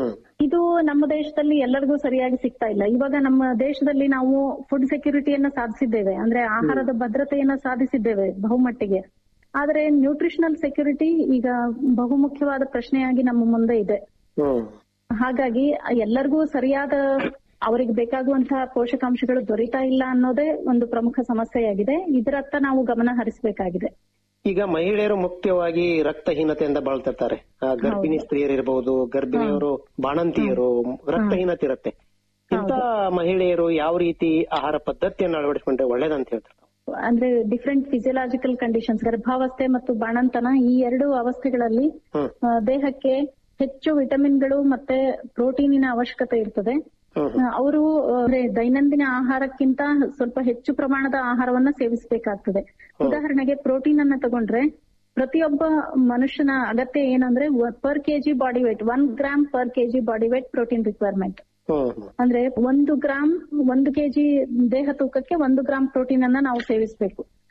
ಇದು ನಮ್ಮ ದೇಶದಲ್ಲಿ ಎಲ್ಲರಿಗೂ ಸರಿಯಾಗಿ ಸಿಗ್ತಾ ಇಲ್ಲ ಇವಾಗ ನಮ್ಮ ದೇಶದಲ್ಲಿ ನಾವು ಫುಡ್ ಸೆಕ್ಯೂರಿಟಿಯನ್ನ ಸಾಧಿಸಿದ್ದೇವೆ ಅಂದ್ರೆ ಆಹಾರದ ಭದ್ರತೆಯನ್ನ ಸಾಧಿಸಿದ್ದೇವೆ ಬಹುಮಟ್ಟಿಗೆ ಆದ್ರೆ ನ್ಯೂಟ್ರಿಷನಲ್ ಸೆಕ್ಯೂರಿಟಿ ಈಗ ಬಹುಮುಖ್ಯವಾದ ಪ್ರಶ್ನೆಯಾಗಿ ನಮ್ಮ ಮುಂದೆ ಇದೆ ಹಾಗಾಗಿ ಎಲ್ಲರಿಗೂ ಸರಿಯಾದ ಅವರಿಗೆ ಬೇಕಾಗುವಂತಹ ಪೋಷಕಾಂಶಗಳು ದೊರೀತಾ ಇಲ್ಲ ಅನ್ನೋದೇ ಒಂದು ಪ್ರಮುಖ ಸಮಸ್ಯೆಯಾಗಿದೆ ಇದರತ್ತ ನಾವು ಗಮನ ಹರಿಸಬೇಕಾಗಿದೆ ಈಗ ಮಹಿಳೆಯರು ಮುಖ್ಯವಾಗಿ ರಕ್ತಹೀನತೆಯಿಂದ ಬಾಳ್ತಿರ್ತಾರೆ ಆ, ಗರ್ಭಿಣಿ ಸ್ತ್ರೀಯರಿರ್ಬಹುದು ಗರ್ಭಿಣಿಯರು ಬಾಣಂತಿಯರು ರಕ್ತಹೀನತೆ ಇರುತ್ತೆ ಇಂತ ಮಹಿಳೆಯರು ಯಾವ ರೀತಿ ಆಹಾರ ಪದ್ಧತಿಯನ್ನು ಅಳವಡಿಸಿಕೊಂಡ್ರೆ ಒಳ್ಳೇದಂತ ಹೇಳ್ತಾರೆ ಅಂದ್ರೆ ಡಿಫ್ರೆಂಟ್ ಫಿಸಿಯಲಾಜಿಕಲ್ ಕಂಡೀಷನ್ಸ್ ಗರ್ಭಾವಸ್ಥೆ ಮತ್ತು ಬಾಣಂತನ ಈ ಎರಡು ಅವಸ್ಥೆಗಳಲ್ಲಿ ಆ, ದೇಹಕ್ಕೆ ಹೆಚ್ಚು ವಿಟಮಿನ್ಗಳು ಮತ್ತೆ ಪ್ರೋಟೀನಿನ ಅವಶ್ಯಕತೆ ಇರ್ತದೆ ಅವರು ದೈನಂದಿನ ಆಹಾರಕ್ಕಿಂತ ಸ್ವಲ್ಪ ಹೆಚ್ಚು ಪ್ರಮಾಣದ ಆಹಾರವನ್ನ ಸೇವಿಸಬೇಕಾಗ್ತದೆ ಉದಾಹರಣೆಗೆ ಪ್ರೋಟೀನ್ ಅನ್ನ ತಗೊಂಡ್ರೆ ಪ್ರತಿಯೊಬ್ಬ ಮನುಷ್ಯನ ಅಗತ್ಯ ಏನಂದ್ರೆ per KG body weight one gram per KG body weight protein requirement ಅಂದ್ರೆ ಒಂದು ಗ್ರಾಮ್ ಒಂದು ಕೆಜಿ ದೇಹ ತೂಕಕ್ಕೆ ಒಂದು ಗ್ರಾಮ್ ಪ್ರೋಟೀನ್ ಅನ್ನ ನಾವು ಸೇವಿಸಬೇಕು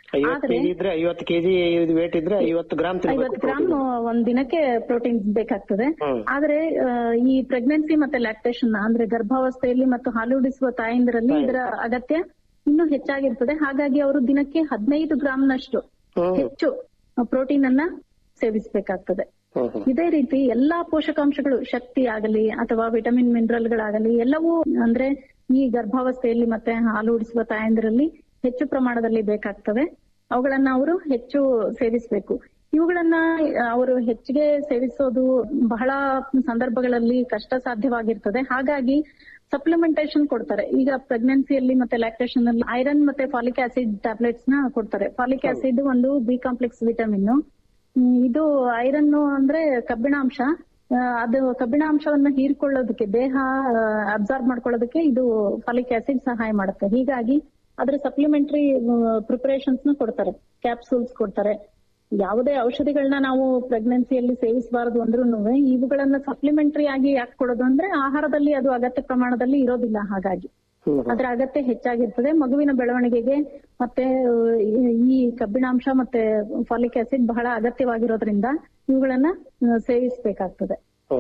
ಐವತ್ತು ಆದ್ರೆ ಕೆಜಿ ಇದ್ರೆ ಐವತ್ತು ಕೆಜಿ ವೇಟ್ ಇದ್ರೆ ಐವತ್ತು ಗ್ರಾಮ್ ಐವತ್ತು ಗ್ರಾಮ್ ಒಂದ್ ದಿನಕ್ಕೆ ಪ್ರೋಟೀನ್ ಬೇಕಾಗ್ತದೆ ಹ್ಮ್. ಆದ್ರೆ ಆ, ಈ ಪ್ರೆಗ್ನೆನ್ಸಿ ಮತ್ತೆ ಲ್ಯಾಕ್ಟೇಷನ್ ಅಂದ್ರೆ ಗರ್ಭಾವಸ್ಥೆಯಲ್ಲಿ ಮತ್ತು ಹಾಲುಡಿಸುವ ತಾಯಂದಿರಲ್ಲಿ ಇದರ ಅಗತ್ಯ ಇನ್ನೂ ಹೆಚ್ಚಾಗಿರ್ತದೆ ಹಾಗಾಗಿ ಅವರು ದಿನಕ್ಕೆ ಹದಿನೈದು ಗ್ರಾಮ್ನಷ್ಟು ಹೆಚ್ಚು ಪ್ರೋಟೀನ್ ಅನ್ನ ಸೇವಿಸಬೇಕಾಗ್ತದೆ ಇದೇ ರೀತಿ ಎಲ್ಲಾ ಪೋಷಕಾಂಶಗಳು ಶಕ್ತಿ ಆಗಲಿ ಅಥವಾ ವಿಟಮಿನ್ ಮಿನರಲ್ಗಳಾಗಲಿ ಎಲ್ಲವೂ ಅಂದ್ರೆ ಈ ಗರ್ಭಾವಸ್ಥೆಯಲ್ಲಿ ಮತ್ತೆ ಹಾಲು ಉಡಿಸುವ ತಾಯಂದಿರಲ್ಲಿ ಹೆಚ್ಚು ಪ್ರಮಾಣದಲ್ಲಿ ಬೇಕಾಗ್ತವೆ ಅವುಗಳನ್ನ ಅವರು ಹೆಚ್ಚು ಸೇವಿಸಬೇಕು ಇವುಗಳನ್ನ ಅವರು ಹೆಚ್ಚಿಗೆ ಸೇವಿಸೋದು ಬಹಳ ಸಂದರ್ಭಗಳಲ್ಲಿ ಕಷ್ಟ ಸಾಧ್ಯವಾಗಿರ್ತದೆ ಹಾಗಾಗಿ ಸಪ್ಲಿಮೆಂಟೇಶನ್ ಕೊಡ್ತಾರೆ ಈಗ ಪ್ರೆಗ್ನೆನ್ಸಿಯಲ್ಲಿ ಮತ್ತೆ ಲ್ಯಾಕ್ಟೇಷನ್ ಅಲ್ಲಿ ಐರನ್ ಮತ್ತೆ ಫಾಲಿಕ್ ಆಸಿಡ್ ಟ್ಯಾಬ್ಲೆಟ್ಸ್ ನ ಕೊಡ್ತಾರೆ ಫಾಲಿಕ್ ಆಸಿಡ್ ಒಂದು ಬಿ ಕಾಂಪ್ಲೆಕ್ಸ್ ವಿಟಮಿನ್ ಇದು ಐರನ್ ಅಂದ್ರೆ ಕಬ್ಬಿಣಾಂಶ ಆ, ಅದು ಕಬ್ಬಿಣಾಂಶವನ್ನ ಹೀರ್ಕೊಳ್ಳೋದಕ್ಕೆ ದೇಹ ಅಬ್ಸಾರ್ಬ್ ಮಾಡ್ಕೊಳ್ಳೋದಕ್ಕೆ ಇದು ಫಾಲಿಕ್ ಆಸಿಡ್ ಸಹಾಯ ಮಾಡುತ್ತೆ ಹೀಗಾಗಿ ಅದ್ರ ಸಪ್ಲಿಮೆಂಟರಿ ಪ್ರಿಪರೇಷನ್ಸ್ ನ ಕೊಡ್ತಾರೆ ಕ್ಯಾಪ್ಸೂಲ್ಸ್ ಕೊಡ್ತಾರೆ ಯಾವುದೇ ಔಷಧಿಗಳನ್ನ ನಾವು ಪ್ರೆಗ್ನೆನ್ಸಿಯಲ್ಲಿ ಸೇವಿಸಬಾರದು ಅಂದ್ರೂ ಇವುಗಳನ್ನ ಸಪ್ಲಿಮೆಂಟರಿ ಆಗಿ ಯಾಕೆ ಕೊಡೋದು ಅಂದ್ರೆ ಆಹಾರದಲ್ಲಿ ಅದು ಅಗತ್ಯ ಪ್ರಮಾಣದಲ್ಲಿ ಇರೋದಿಲ್ಲ ಹಾಗಾಗಿ ಅದರ ಅಗತ್ಯ ಹೆಚ್ಚಾಗಿರ್ತದೆ ಮಗುವಿನ ಬೆಳವಣಿಗೆಗೆ ಮತ್ತೆ ಆ, ಈ ಕಬ್ಬಿಣಾಂಶ ಮತ್ತೆ ಫಾಲಿಕ್ ಆಸಿಡ್ ಬಹಳ ಅಗತ್ಯವಾಗಿರೋದ್ರಿಂದ ಇವುಗಳನ್ನ ಆ, ಸೇವಿಸಬೇಕಾಗ್ತದೆ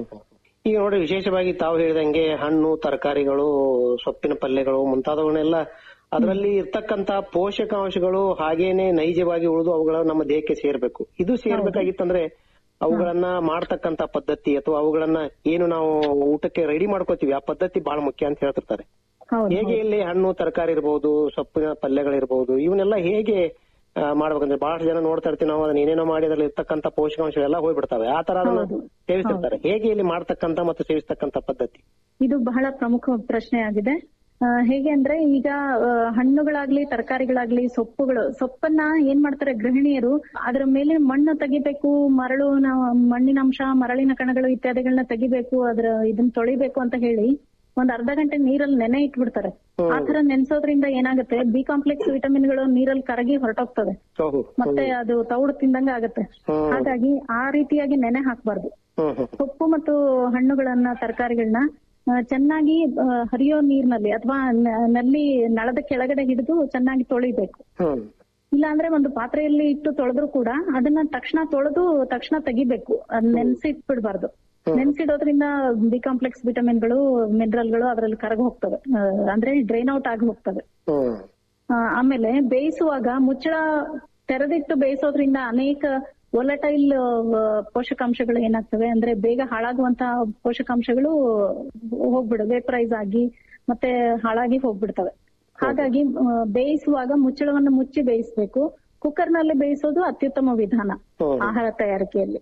ಈಗ ನೋಡಿ ವಿಶೇಷವಾಗಿ ತಾವು ಹೇಳಿದಂಗೆ ಹಣ್ಣು ತರಕಾರಿಗಳು ಸೊಪ್ಪಿನ ಪಲ್ಯಗಳು ಮುಂತಾದವನ್ನೆಲ್ಲ ಅದರಲ್ಲಿ ಇರ್ತಕ್ಕಂತ ಪೋಷಕಾಂಶಗಳು ಹಾಗೇನೆ ನೈಜವಾಗಿ ಉಳಿದು ಅವುಗಳ ನಮ್ಮ ದೇಹಕ್ಕೆ ಸೇರ್ಬೇಕು ಇದು ಸೇರ್ಬೇಕಾಗಿತ್ತಂದ್ರೆ ಅವುಗಳನ್ನ ಮಾಡ್ತಕ್ಕಂತ ಪದ್ಧತಿ ಅಥವಾ ಅವುಗಳನ್ನ ಏನು ನಾವು ಊಟಕ್ಕೆ ರೆಡಿ ಮಾಡ್ಕೋತೀವಿ ಆ ಪದ್ಧತಿ ಬಹಳ ಮುಖ್ಯ ಅಂತ ಹೇಳ್ತಿರ್ತಾರೆ ಹೇಗೆ ಇಲ್ಲಿ ಹಣ್ಣು ತರಕಾರಿ ಇರಬಹುದು ಸೊಪ್ಪಿನ ಪಲ್ಯಗಳಿರ್ಬಹುದು ಇವನ್ನೆಲ್ಲ ಹೇಗೆ ಆ, ಮಾಡ್ಬೇಕಂದ್ರೆ ಬಹಳಷ್ಟು ಜನ ನೋಡ್ತಾ ಇರ್ತೀವಿ ನಾವು ಅದನ್ನ ಏನೇನೋ ಮಾಡಿ ಅದ್ರಲ್ಲಿ ಇರ್ತಕ್ಕಂತ ಪೋಷಕಾಂಶಗಳೆಲ್ಲ ಹೋಗ್ಬಿಡ್ತವೆ ಆ ತರ ಅದನ್ನ ಸೇವಿಸಿರ್ತಾರೆ ಹೇಗೆ ಇಲ್ಲಿ ಮಾಡ್ತಕ್ಕಂತ ಮತ್ತು ಸೇವಿಸ್ತಕ್ಕಂತ ಪದ್ಧತಿ ಇದು ಬಹಳ ಪ್ರಮುಖ ಪ್ರಶ್ನೆ ಆಗಿದೆ ಆ, ಹೇಗೆ ಅಂದ್ರೆ ಈಗ ಆ, ಹಣ್ಣುಗಳಾಗ್ಲಿ ತರಕಾರಿಗಳಾಗ್ಲಿ ಸೊಪ್ಪುಗಳು ಸೊಪ್ಪನ್ನ ಏನ್ ಮಾಡ್ತಾರೆ ಗೃಹಿಣಿಯರು ಅದರ ಮೇಲೆ ಮಣ್ಣು ತೆಗಿಬೇಕು ಮರಳು ನ- ಮಣ್ಣಿನಂಶ ಮರಳಿನ ಕಣಗಳು ಇತ್ಯಾದಿಗಳನ್ನ ತೆಗಿಬೇಕು ಅದ್ರ ಇದನ್ನ ತೊಳಿಬೇಕು ಅಂತ ಹೇಳಿ ಒಂದ್ ಅರ್ಧ ಗಂಟೆ ನೀರಲ್ಲಿ ನೆನೆ ಇಟ್ಬಿಡ್ತಾರೆ ಆ ತರ ನೆನ್ಸೋದ್ರಿಂದ ಏನಾಗುತ್ತೆ ಬಿ ಕಾಂಪ್ಲೆಕ್ಸ್ ವಿಟಮಿನ್ಗಳು ನೀರಲ್ಲಿ ಕರಗಿ ಹೊರಟೋಗ್ತವೆ ಮತ್ತೆ ಅದು ತೌಡು ತಿಂದಂಗ ಆಗತ್ತೆ ಹಾಗಾಗಿ ಆ ರೀತಿಯಾಗಿ ನೆನೆ ಹಾಕ್ಬಾರ್ದು ಸೊಪ್ಪು ಮತ್ತು ಹಣ್ಣುಗಳನ್ನ ತರಕಾರಿಗಳನ್ನ ಚೆನ್ನಾಗಿ ಆ, ಹರಿಯೋ ನೀರ್ನಲ್ಲಿ ಅಥವಾ ನಲ್ಲಿ ನಳದ ಕೆಳಗಡೆ ಹಿಡಿದು ಚೆನ್ನಾಗಿ ತೊಳಿಬೇಕು ಇಲ್ಲಾಂದ್ರೆ ಒಂದು ಪಾತ್ರೆಯಲ್ಲಿ ಇಟ್ಟು ತೊಳೆದ್ರು ಕೂಡ ಅದನ್ನ ತಕ್ಷಣ ತೊಳೆದು ತಕ್ಷಣ ತೆಗಿಬೇಕು ಅದ್ ನೆನ್ಸಿ ಇಟ್ಬಿಡ್ಬಾರ್ದು ನೆನ್ಸಿಡೋದ್ರಿಂದ ಬಿ ಕಾಂಪ್ಲೆಕ್ಸ್ ವಿಟಮಿನ್ಗಳು ಮಿನರಲ್ಗಳು ಅದ್ರಲ್ಲಿ ಕರಗ ಹೋಗ್ತವೆ ಆ, ಅಂದ್ರೆ ಡ್ರೈನ್ ಔಟ್ ಆಗಿ ಹೋಗ್ತವೆ ಆ, ಆಮೇಲೆ ಬೇಯಿಸುವಾಗ ಮುಚ್ಚಳ ತೆರೆದಿಟ್ಟು ಬೇಯಿಸೋದ್ರಿಂದ ಅನೇಕ ಒಲಟೈಲ್ ಪೋಷಕಾಂಶಗಳು ಏನಾಗ್ತವೆ ಅಂದ್ರೆ ಬೇಗ ಹಾಳಾಗುವಂತಹ ಪೋಷಕಾಂಶಗಳು ಹೋಗ್ಬಿಡು ವೇಪರೈಸ್ ಆಗಿ ಮತ್ತೆ ಹಾಳಾಗಿ ಹೋಗ್ಬಿಡ್ತವೆ ಹಾಗಾಗಿ ಆ, ಬೇಯಿಸುವಾಗ ಮುಚ್ಚಳವನ್ನು ಮುಚ್ಚಿ ಬೇಯಿಸ್ಬೇಕು ಕುಕ್ಕರ್ ನಲ್ಲಿ ಬೇಯಿಸೋದು ಅತ್ಯುತ್ತಮ ವಿಧಾನ ಆಹಾರ ತಯಾರಿಕೆಯಲ್ಲಿ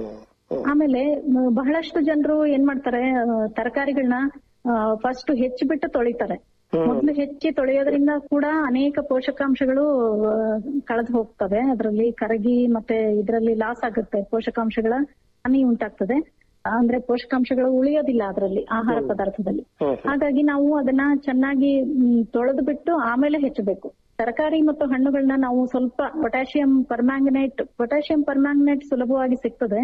ಆಮೇಲೆ ಮ, ಬಹಳಷ್ಟು ಜನರು ಏನ್ ಮಾಡ್ತಾರೆ ತರಕಾರಿಗಳನ್ನ ಫಸ್ಟ್ ಹೆಚ್ಚಿಬಿಟ್ಟು ತೊಳಿತಾರೆ ಮೊದಲು ಹೆಚ್ಚಿ ತೊಳೆಯೋದ್ರಿಂದ ಕೂಡ ಅನೇಕ ಪೋಷಕಾಂಶಗಳು ಕಳೆದು ಹೋಗ್ತವೆ ಅದರಲ್ಲಿ ಕರಗಿ ಮತ್ತೆ ಇದರಲ್ಲಿ ಲಾಸ್ ಆಗುತ್ತೆ ಪೋಷಕಾಂಶಗಳ ಹಾನಿ ಉಂಟಾಗ್ತದೆ ಅಂದ್ರೆ ಪೋಷಕಾಂಶಗಳು ಉಳಿಯೋದಿಲ್ಲ ಅದರಲ್ಲಿ ಆಹಾರ ಪದಾರ್ಥದಲ್ಲಿ ಹಾಗಾಗಿ ನಾವು ಅದನ್ನ ಚೆನ್ನಾಗಿ ತೊಳೆದು ಬಿಟ್ಟು ಆಮೇಲೆ ಹೆಚ್ಚಬೇಕು ತರಕಾರಿ ಮತ್ತು ಹಣ್ಣುಗಳನ್ನ ನಾವು ಸ್ವಲ್ಪ ಪೊಟ್ಯಾಷಿಯಂ ಪರ್ಮ್ಯಾಂಗನೇಟ್ ಪೊಟ್ಯಾಷಿಯಂ ಪರ್ಮ್ಯಾಂಗನೇಟ್ ಸುಲಭವಾಗಿ ಸಿಗ್ತದೆ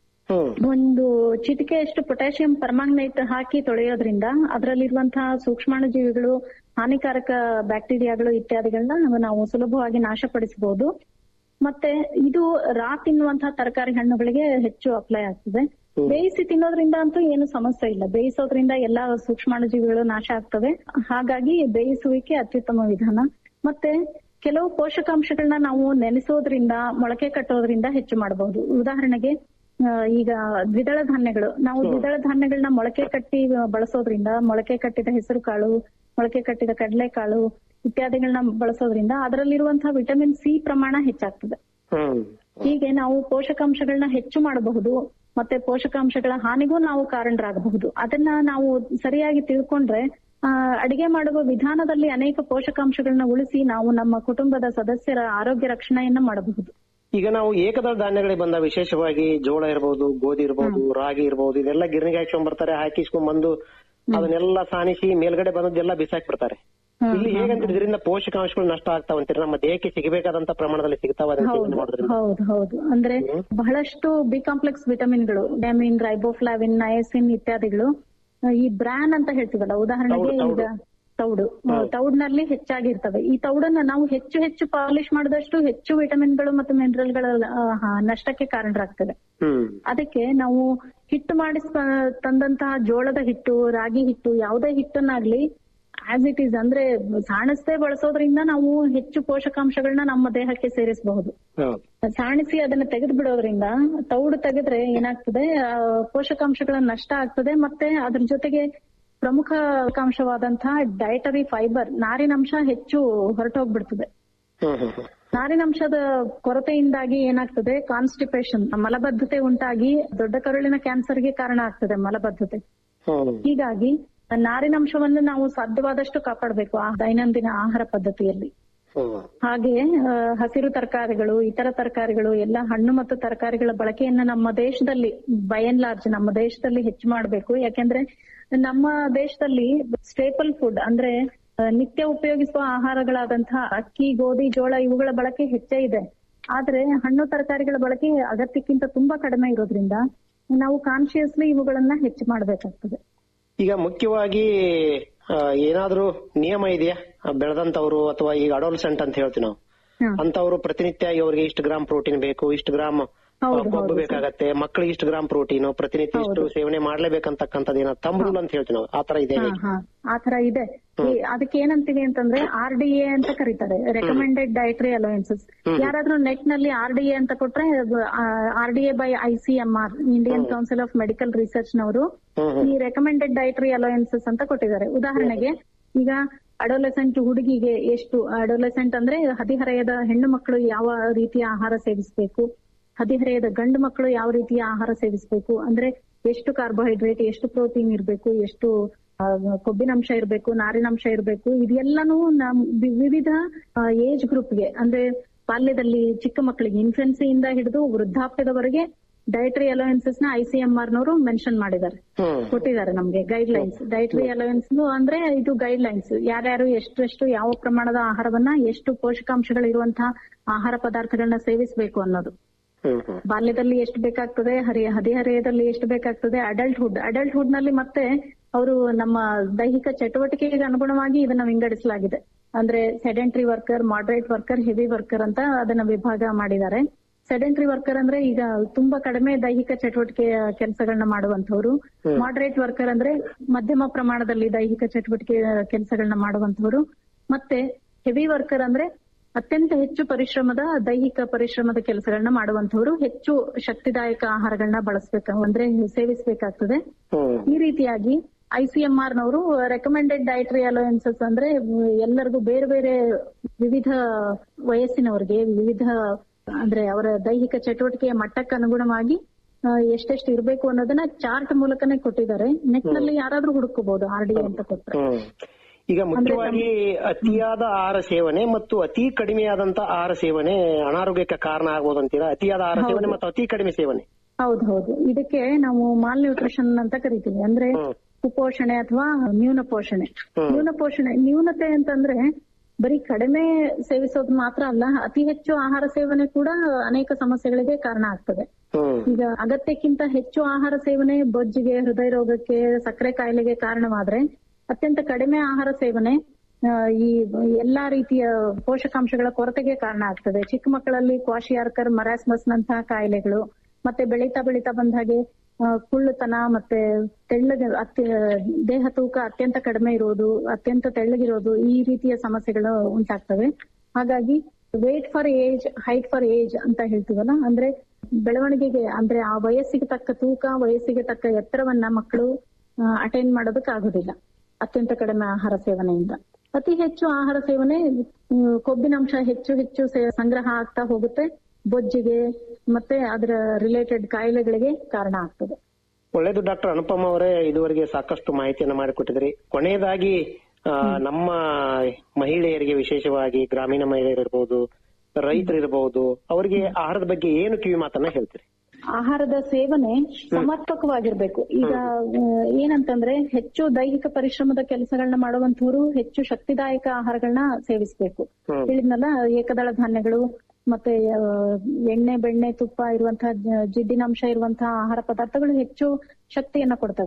ಒಂದು ಚಿಟಿಕೆಯಷ್ಟು ಪೊಟ್ಯಾಷಿಯಂ ಪರ್ಮಾಂಗನೇಟ್ ಹಾಕಿ ತೊಳೆಯೋದ್ರಿಂದ ಅದರಲ್ಲಿರುವಂತಹ ಸೂಕ್ಷ್ಮಾಣು ಜೀವಿಗಳು ಹಾನಿಕಾರಕ ಬ್ಯಾಕ್ಟೀರಿಯಾಗಳು ಇತ್ಯಾದಿಗಳನ್ನ ನಾವು ಸುಲಭವಾಗಿ ನಾಶಪಡಿಸಬಹುದು ಮತ್ತೆ ಇದು ರಾ ತಿನ್ನುವಂತಹ ತರಕಾರಿ ಹಣ್ಣುಗಳಿಗೆ ಹೆಚ್ಚು ಅಪ್ಲೈ ಆಗ್ತದೆ ಬೇಯಿಸಿ ತಿನ್ನೋದ್ರಿಂದ ಅಂತೂ ಏನು ಸಮಸ್ಯೆ ಇಲ್ಲ ಬೇಯಿಸೋದ್ರಿಂದ ಎಲ್ಲಾ ಸೂಕ್ಷ್ಮಾಣು ಜೀವಿಗಳು ನಾಶ ಆಗ್ತವೆ ಹಾಗಾಗಿ ಬೇಯಿಸುವಿಕೆ ಅತ್ಯುತ್ತಮ ವಿಧಾನ ಮತ್ತೆ ಕೆಲವು ಪೋಷಕಾಂಶಗಳನ್ನ ನಾವು ನೆನೆಸೋದ್ರಿಂದ ಮೊಳಕೆ ಕಟ್ಟೋದ್ರಿಂದ ಹೆಚ್ಚು ಮಾಡಬಹುದು ಉದಾಹರಣೆಗೆ ಆ, ಈಗ ದ್ವಿದಳ ಧಾನ್ಯಗಳು ನಾವು ದ್ವಿದಳ ಧಾನ್ಯಗಳನ್ನ ಮೊಳಕೆ ಕಟ್ಟಿ ಬಳಸೋದ್ರಿಂದ ಮೊಳಕೆ ಕಟ್ಟಿದ ಹೆಸರು ಕಾಳು ಮೊಳಕೆ ಕಟ್ಟಿದ ಕಡಲೆಕಾಳು ಇತ್ಯಾದಿಗಳನ್ನ ಬಳಸೋದ್ರಿಂದ ಅದರಲ್ಲಿರುವಂತಹ ವಿಟಮಿನ್ ಸಿ ಪ್ರಮಾಣ ಹೆಚ್ಚಾಗ್ತದೆ ಹೀಗೆ ನಾವು ಪೋಷಕಾಂಶಗಳನ್ನ ಹೆಚ್ಚು ಮಾಡಬಹುದು ಮತ್ತೆ ಪೋಷಕಾಂಶಗಳ ಹಾನಿಗೂ ನಾವು ಕಾರಣರಾಗಬಹುದು ಅದನ್ನ ನಾವು ಸರಿಯಾಗಿ ತಿಳ್ಕೊಂಡ್ರೆ ಆ, ಅಡಿಗೆ ಮಾಡುವ ವಿಧಾನದಲ್ಲಿ ಅನೇಕ ಪೋಷಕಾಂಶಗಳನ್ನ ಉಳಿಸಿ ನಾವು ನಮ್ಮ ಕುಟುಂಬದ ಸದಸ್ಯರ ಆರೋಗ್ಯ ರಕ್ಷಣೆಯನ್ನ ಮಾಡಬಹುದು ಈಗ ನಾವು ಏಕದಳ ಧಾನ್ಯಗಳಿಗೆ ಬಂದ ವಿಶೇಷವಾಗಿ ಜೋಳ ಇರಬಹುದು ಗೋಧಿ ಇರಬಹುದು ರಾಗಿ ಇರಬಹುದು ಇದೆಲ್ಲ ಗಿರಣಿಗೆ ಹಾಕ್ಸ್ಕೊಂಡ್ ಬರ್ತಾರೆ ಹಾಕಿಸ್ಕೊಂಡ್ ಬಂದು ಅದನ್ನೆಲ್ಲ ಸಾನಿಸಿ ಮೇಲ್ಗಡೆ ಬಂದದ್ದೆಲ್ಲ ಬಿಸಾಕ್ ಬಿಡ್ತಾರೆ ಇಲ್ಲಿ ಹೇಗಂತ ಇದರಿಂದ ಪೋಷಕಾಂಶಗಳು ನಷ್ಟ ಆಗ್ತಾವಂತೀರಿ ನಮ್ಮ ದೇಹಕ್ಕೆ ಸಿಗಬೇಕಾದಂತ ಪ್ರಮಾಣದಲ್ಲಿ ಸಿಗ್ತಾವ ಅದನ್ನ ಸೇವನೆ ಮಾಡೋದ್ರಿಂದ ಹೌದು ಹೌದು ಅಂದ್ರೆ ಬಹಳಷ್ಟು ಬಿ ಕಾಂಪ್ಲೆಕ್ಸ್ ವಿಟಮಿನ್ಗಳು ಡ್ಯಾಮಿನ್ ರೈಬೋಫ್ಲಾವಿನ್ ನಯಸಿನ್ ಇತ್ಯಾದಿಗಳು ಆ, ಈ ಬ್ರಾನ್ ಅಂತ ಹೇಳ್ತೀವಲ್ಲ ಉದಾಹರಣೆಗೆ ಈಗ ತೌಡು ಆ, ತೌಡ್ನಲ್ಲಿ ಹೆಚ್ಚಾಗಿರ್ತವೆ ಈ ತೌಡನ್ನ ನಾವು ಹೆಚ್ಚು ಹೆಚ್ಚು ಪಾಲಿಶ್ ಮಾಡಿದಷ್ಟು ಹೆಚ್ಚು ವಿಟಮಿನ್ಗಳು ಮತ್ತು ಮಿನರಲ್ಗಳ ನಷ್ಟಕ್ಕೆ ಕಾರಣರಾಗ್ತದೆ ಹ್ಮ್ ಅದಕ್ಕೆ ನಾವು ಹಿಟ್ಟು ಮಾಡಿಸ್ ತಂದಂತಹ ಜೋಳದ ಹಿಟ್ಟು ರಾಗಿ ಹಿಟ್ಟು ಯಾವುದೇ ಹಿಟ್ಟನ್ನಾಗ್ಲಿ ಆಸ್ ಇಟ್ ಈಸ್ ಅಂದ್ರೆ ಸಾಣಿಸದೆ ಬಳಸೋದ್ರಿಂದ ನಾವು ಹೆಚ್ಚು ಪೋಷಕಾಂಶಗಳನ್ನ ನಮ್ಮ ದೇಹಕ್ಕೆ ಸೇರಿಸಬಹುದು ಹೌದು ಸಾಣಿಸಿ ಅದನ್ನ ತೆಗೆದು ಬಿಡೋದ್ರಿಂದ ತೌಡು ತೆಗೆದ್ರೆ ಏನಾಗ್ತದೆ ಆ, ಪೋಷಕಾಂಶಗಳ ನಷ್ಟ ಆಗ್ತದೆ ಮತ್ತೆ ಅದ್ರ ಜೊತೆಗೆ ಪ್ರಮುಖ ಅಂಶವಾದಂತಹ ಡಯಟರಿ ಫೈಬರ್ ನಾರಿನಂಶ ಹೆಚ್ಚು ಹೊರಟೋಗ್ಬಿಡ್ತದೆ ಹ್ಮ್ ಹ್ಮ್ ಹ್ಮ್ ನಾರಿನಂಶದ ಕೊರತೆಯಿಂದಾಗಿ ಏನಾಗ್ತದೆ ಕಾನ್ಸ್ಟಿಪೇಷನ್ ಮಲಬದ್ಧತೆ ಉಂಟಾಗಿ ದೊಡ್ಡ ಕರುಳಿನ ಕ್ಯಾನ್ಸರ್ಗೆ ಕಾರಣ ಆಗ್ತದೆ ಮಲಬದ್ಧತೆ ಹ್ಮ್ ಹೀಗಾಗಿ ನಾರಿನಂಶವನ್ನು ನಾವು ಸಾಧ್ಯವಾದಷ್ಟು ಕಾಪಾಡಬೇಕು ಆ ದೈನಂದಿನ ಆಹಾರ ಪದ್ಧತಿಯಲ್ಲಿ ಹ್ಮ್ ಹಾಗೆ ಆ, ಹಸಿರು ತರಕಾರಿಗಳು ಇತರ ತರಕಾರಿಗಳು ಎಲ್ಲ ಹಣ್ಣು ಮತ್ತು ತರಕಾರಿಗಳ ಬಳಕೆಯನ್ನ ನಮ್ಮ ದೇಶದಲ್ಲಿ ಬೈ ಅಂಡ್ ಲಾರ್ಜ್ ನಮ್ಮ ದೇಶದಲ್ಲಿ ಹೆಚ್ಚು ಮಾಡಬೇಕು ಯಾಕೆಂದ್ರೆ ನಮ್ಮ ದೇಶದಲ್ಲಿ ಸ್ಟೇಪಲ್ ಫುಡ್ ಅಂದ್ರೆ ಆ, ನಿತ್ಯ ಉಪಯೋಗಿಸುವ ಆಹಾರಗಳಾದಂತಹ ಅಕ್ಕಿ ಗೋಧಿ ಜೋಳ ಇವುಗಳ ಬಳಕೆ ಹೆಚ್ಚೇ ಇದೆ ಆದ್ರೆ ಹಣ್ಣು ತರಕಾರಿಗಳ ಬಳಕೆ ಅಗತ್ಯಕ್ಕಿಂತ ತುಂಬಾ ಕಡಿಮೆ ಇರೋದ್ರಿಂದ ನಾವು ಕಾನ್ಶಿಯಸ್ಲಿ ಇವುಗಳನ್ನ ಹೆಚ್ಚು ಮಾಡಬೇಕಾಗ್ತದೆ ಈಗ ಮುಖ್ಯವಾಗಿ ಆ, ಏನಾದ್ರೂ ನಿಯಮ ಇದೆಯಾ ಆ, ಬೆಳೆದಂತವ್ರು ಅಥವಾ ಈಗ ಅಡೋಲ್ಸೆಂಟ್ ಅಂತ ಹೇಳ್ತೀವಿ ನಾವು ಅಂತವ್ರು ಪ್ರತಿನಿತ್ಯ ಅವ್ರಿಗೆ ಇಷ್ಟು ಗ್ರಾಮ್ ಪ್ರೋಟೀನ್ ಬೇಕು ಇಷ್ಟು ಗ್ರಾಮ್ ಹೌದು, ಕೊಬ್ಬು ಹೌದು, ಬೇಕಾಗತ್ತೆ ಮಕ್ಕಳಿಗೆ ಇಷ್ಟು ಗ್ರಾಮ್ ಪ್ರೋಟೀನ್ ಪ್ರತಿನಿತ್ಯ ಇಷ್ಟು ಸೇವನೆ ಮಾಡ್ಲೇಬೇಕಂತಕ್ಕಂಥದ್ದು ಏನೋ ತಂಬ್ ರೂಲ್ ಅಂತ ಹೇಳ್ತೀವಿ ನಾವು ಆತರ ಇದೆ ಹಾ, ಹಾ. ಆ ತರ ಇದೆ ಈ ಅದಕ್ಕೆ ಏನಂತೀವಿ ಅಂತಂದ್ರೆ ಆರ್ ಡಿ ಎ ಅಂತ ಕರೀತಾರೆ ರೆಕಮೆಂಡೆಡ್ ಡಯಟ್ರಿ ಅಲೋಯನ್ಸಸ್ ಯಾರಾದ್ರೂ ನೆಟ್ ನಲ್ಲಿ ಆರ್ ಡಿ ಎ ಅಂತ ಕೊಟ್ರೆ R D A by I C M R Indian council of medical research ನವರು ಈ ರೆಕಮೆಂಡೆಡ್ ಡಯಟ್ರಿ ಅಲೋಯನ್ಸಸ್ ಅಂತ ಕೊಟ್ಟಿದ್ದಾರೆ ಉದಾಹರಣೆಗೆ ಈಗ ಅಡೋಲೆಸೆಂಟ್ ಹುಡುಗಿಗೆ ಎಷ್ಟು ಅಡೋಲೆಸೆಂಟ್ ಅಂದ್ರೆ ಹದಿಹರೆಯದ ಹೆಣ್ಣು ಮಕ್ಕಳು ಯಾವ ರೀತಿಯ ಆಹಾರ ಸೇವಿಸಬೇಕು ಹದಿಹರೆಯದ ಗಂಡು ಮಕ್ಕಳು ಯಾವ ರೀತಿಯ ಆಹಾರ ಸೇವಿಸಬೇಕು ಅಂದ್ರೆ ಎಷ್ಟು ಕಾರ್ಬೋಹೈಡ್ರೇಟ್ ಎಷ್ಟು ಪ್ರೋಟೀನ್ ಇರಬೇಕು ಎಷ್ಟು ಆ, ಕೊಬ್ಬಿನಂಶ ಇರಬೇಕು ನಾರಿನಂಶ ಇರಬೇಕು ಇದೆಲ್ಲಾನು ನಮ್ ವಿ- ವಿವಿಧ ಏಜ್ ಗ್ರೂಪ್ಗೆ ಅಂದ್ರೆ ಬಾಲ್ಯದಲ್ಲಿ ಚಿಕ್ಕ ಮಕ್ಕಳಿಗೆ ಇನ್ಫೆನ್ಸಿಯಿಂದ ಹಿಡಿದು ವೃದ್ಧಾಪ್ಯದವರೆಗೆ ಡಯಟ್ರಿ ಅಲೋಯನ್ಸಸ್ ನ ಐ ಸಿ ಎಂ ಆರ್ ನವರು ಮೆನ್ಷನ್ ಮಾಡಿದ್ದಾರೆ ಕೊಟ್ಟಿದ್ದಾರೆ ನಮ್ಗೆ ಗೈಡ್ ಲೈನ್ಸ್ ಡಯಟ್ರಿ ಅಲೋಯನ್ಸ್ ಅಂದ್ರೆ ಇದು ಗೈಡ್ ಲೈನ್ಸ್ ಯಾರ್ಯಾರು ಎಷ್ಟೆಷ್ಟು ಯಾವ ಪ್ರಮಾಣದ ಆಹಾರವನ್ನ ಎಷ್ಟು ಪೋಷಕಾಂಶಗಳು ಇರುವಂತಹ ಆಹಾರ ಪದಾರ್ಥಗಳನ್ನ ಸೇವಿಸಬೇಕು ಅನ್ನೋದು ಬಾಲ್ಯದಲ್ಲಿ ಎಷ್ಟು ಬೇಕಾಗ್ತದೆ ಹರಿ ಹದಿಹರೆಯದಲ್ಲಿ ಎಷ್ಟು ಬೇಕಾಗ್ತದೆ ಅಡಲ್ಟ್ಹುಡ್ ಅಡಲ್ಟ್ಹುಡ್ ನಲ್ಲಿ ಮತ್ತೆ ಅವರು ನಮ್ಮ ದೈಹಿಕ ಚಟುವಟಿಕೆಗೆ ಅನುಗುಣವಾಗಿ ಇದನ್ನ ವಿಂಗಡಿಸಲಾಗಿದೆ ಅಂದ್ರೆ sedentary worker moderate worker heavy worker ಅಂತ ಅದನ್ನ ವಿಭಾಗ ಮಾಡಿದ್ದಾರೆ ಸೆಡೆಂಟ್ರಿ ವರ್ಕರ್ ಅಂದ್ರೆ ಈಗ ತುಂಬಾ ಕಡಿಮೆ ದೈಹಿಕ ಚಟುವಟಿಕೆ ಕೆಲಸಗಳನ್ನ ಮಾಡುವಂತವ್ರು ಮಾಡರೇಟ್ ವರ್ಕರ್ ಅಂದ್ರೆ ಮಧ್ಯಮ ಪ್ರಮಾಣದಲ್ಲಿ ದೈಹಿಕ ಚಟುವಟಿಕೆ ಕೆಲಸಗಳನ್ನ ಮಾಡುವಂತವ್ರು ಮತ್ತೆ ಹೆವಿ ವರ್ಕರ್ ಅಂದ್ರೆ ಅತ್ಯಂತ ಹೆಚ್ಚು ಪರಿಶ್ರಮದ ದೈಹಿಕ ಪರಿಶ್ರಮದ ಕೆಲಸಗಳನ್ನ ಮಾಡುವಂತವ್ರು ಹೆಚ್ಚು ಶಕ್ತಿದಾಯಕ ಆಹಾರಗಳನ್ನ ಬಳಸಬೇಕು ಅಂದ್ರೆ ಸೇವಿಸಬೇಕಾಗ್ತದೆ ಈ ರೀತಿಯಾಗಿ ಐಸಿಎಂಆರ್ ನವರು ರೆಕಮೆಂಡೆಡ್ ಡಯಟ್ರಿ ಅಲೋಯನ್ಸಸ್ ಅಂದ್ರೆ ಎಲ್ಲರಿಗೂ ಬೇರೆ ಬೇರೆ ವಿವಿಧ ವಯಸ್ಸಿನವರಿಗೆ ವಿವಿಧ ಅಂದ್ರೆ ಅವರ ದೈಹಿಕ ಚಟುವಟಿಕೆಯ ಮಟ್ಟಕ್ಕೆ ಅನುಗುಣವಾಗಿ ಆ, ಎಷ್ಟೆಷ್ಟು ಇರಬೇಕು ಅನ್ನೋದನ್ನ ಚಾರ್ಟ್ ಮೂಲಕನೇ ಕೊಟ್ಟಿದ್ದಾರೆ ನೆಟ್ ನಲ್ಲಿ ಯಾರಾದ್ರೂ ಹುಡುಕಬಹುದು ಆರ್ ಡಿ ಅಂತ ಕೊಟ್ರೆ ಹ್ಮ್ ಈಗ ಮುಖ್ಯವಾಗಿ ಅತಿಯಾದ ಆಹಾರ ಸೇವನೆ ಮತ್ತು ಅತಿ ಕಡಿಮೆಯಾದಂತ ಆಹಾರ ಸೇವನೆ ಅನಾರೋಗ್ಯಕ್ಕೆ ಕಾರಣ ಆಗ್ಬೋದು ಅಂತೀರಾ ಅತಿಯಾದ ಆಹಾರ ಸೇವನೆ ಮತ್ತು ಅತಿ ಕಡಿಮೆ ಸೇವನೆ ಹೌದು ಹೌದು ಇದಕ್ಕೆ ನಾವು ಮಾಲ್ ನ್ಯೂಟ್ರಿಷನ್ ಅಂತ ಕರಿತೀವಿ ಅಂದ್ರೆ ಕುಪೋಷಣೆ ಅಥವಾ ನ್ಯೂನ ಪೋಷಣೆ ನ್ಯೂನ ಪೋಷಣೆ ನ್ಯೂನತೆ ಅಂತಂದ್ರೆ ಬರೀ ಕಡಿಮೆ ಸೇವಿಸೋದು ಮಾತ್ರ ಅಲ್ಲ ಅತಿ ಹೆಚ್ಚು ಆಹಾರ ಸೇವನೆ ಕೂಡ ಅನೇಕ ಸಮಸ್ಯೆಗಳಿಗೆ ಕಾರಣ ಆಗ್ತದೆ ಈಗ ಅಗತ್ಯಕ್ಕಿಂತ ಹೆಚ್ಚು ಆಹಾರ ಸೇವನೆ ಬೊಜ್ಜಿಗೆ ಹೃದಯ ರೋಗಕ್ಕೆ ಸಕ್ಕರೆ ಕಾಯಿಲೆಗೆ ಕಾರಣವಾದ್ರೆ ಅತ್ಯಂತ ಕಡಿಮೆ ಆಹಾರ ಸೇವನೆ ಆ, ಈ ಎಲ್ಲಾ ರೀತಿಯ ಪೋಷಕಾಂಶಗಳ ಕೊರತೆಗೆ ಕಾರಣ ಆಗ್ತದೆ ಚಿಕ್ಕ ಮಕ್ಕಳಲ್ಲಿ ಕ್ವಾಶಿಯಾರ್ಕರ್ ಮರಾಸ್ಮಸ್ ನಂತಹ ಕಾಯಿಲೆಗಳು ಮತ್ತೆ ಬೆಳೀತಾ ಬೆಳೀತಾ ಬಂದ ಹಾಗೆ ಆ, ಕುಳ್ಳುತನ ಮತ್ತೆ ತೆಳ್ಳಗೆ ಅತ್ಯ ದೇಹ ತೂಕ ಅತ್ಯಂತ ಕಡಿಮೆ ಇರೋದು ಅತ್ಯಂತ ತೆಳ್ಳಗಿರೋದು ಈ ರೀತಿಯ ಸಮಸ್ಯೆಗಳು ಉಂಟಾಗ್ತವೆ ಹಾಗಾಗಿ weight for age height for age ಅಂತ ಹೇಳ್ತೀವಲ್ಲ ಅಂದ್ರೆ ಬೆಳವಣಿಗೆಗೆ ಅಂದ್ರೆ ಆ ವಯಸ್ಸಿಗೆ ತಕ್ಕ ತೂಕ ವಯಸ್ಸಿಗೆ ತಕ್ಕ ಎತ್ತರವನ್ನ ಮಕ್ಕಳು ಅಟೈನ್ ಮಾಡೋದಕ್ಕೆ ಆಗುದಿಲ್ಲ ಅತ್ಯಂತ ಕಡಿಮೆ ಆಹಾರ ಸೇವನೆಯಿಂದ ಅತಿ ಹೆಚ್ಚು ಆಹಾರ ಸೇವನೆ ಹ್ಮ್, ಕೊಬ್ಬಿನಂಶ ಹೆಚ್ಚು ಹೆಚ್ಚು ಸೇ- ಸಂಗ್ರಹ ಆಗ್ತಾ ಹೋಗುತ್ತೆ ಬೊಜ್ಜಿಗೆ ಮತ್ತೆ ಅದರ ರಿಲೇಟೆಡ್ ಕಾಯಿಲೆಗಳಿಗೆ ಕಾರಣ ಆಗ್ತದೆ ಒಳ್ಳೇದು ಡಾಕ್ಟರ್ ಅನುಪಮ ಅವರೇ ಇದುವರೆಗೆ ಸಾಕಷ್ಟು ಮಾಹಿತಿಯನ್ನ ಮಾಡಿಕೊಟ್ಟಿದ್ರಿ ಕೊನೆಯದಾಗಿ ಆ, ನಮ್ಮ ಮಹಿಳೆಯರಿಗೆ ವಿಶೇಷವಾಗಿ ಗ್ರಾಮೀಣ ಮಹಿಳೆಯರು ಇರ್ಬೋದು ರೈತರು ಇರಬಹುದು ಅವರಿಗೆ ಆಹಾರದ ಬಗ್ಗೆ ಏನು ಕಿವಿ ಮಾತನ್ನ ಹೇಳ್ತೀರಿ ಆಹಾರದ ಸೇವನೆ ಸಮರ್ಪಕವಾಗಿರ್ಬೇಕು ಈಗ ಆ, ಏನಂತಂದ್ರೆ ಹೆಚ್ಚು ದೈಹಿಕ ಪರಿಶ್ರಮದ ಕೆಲಸಗಳನ್ನ ಮಾಡುವಂತವ್ರು ಹೆಚ್ಚು ಶಕ್ತಿದಾಯಕ ಆಹಾರಗಳನ್ನ ಸೇವಿಸಬೇಕು ಹ್ಮ್. ಹೇಳಿದ್ನಲ್ಲ ಏಕದಳ ಧಾನ್ಯಗಳು ಮತ್ತೆ ಆ, ಎಣ್ಣೆ ಬೆಣ್ಣೆ ತುಪ್ಪ ಇರುವಂತಹ ಜ- ಜಿಡ್ಡಿನಾಂಶ ಇರುವಂತಹ ಆಹಾರ ಪದಾರ್ಥಗಳು ಹೆಚ್ಚು ಶಕ್ತಿಯನ್ನ ಕೊಡ್ತವೆ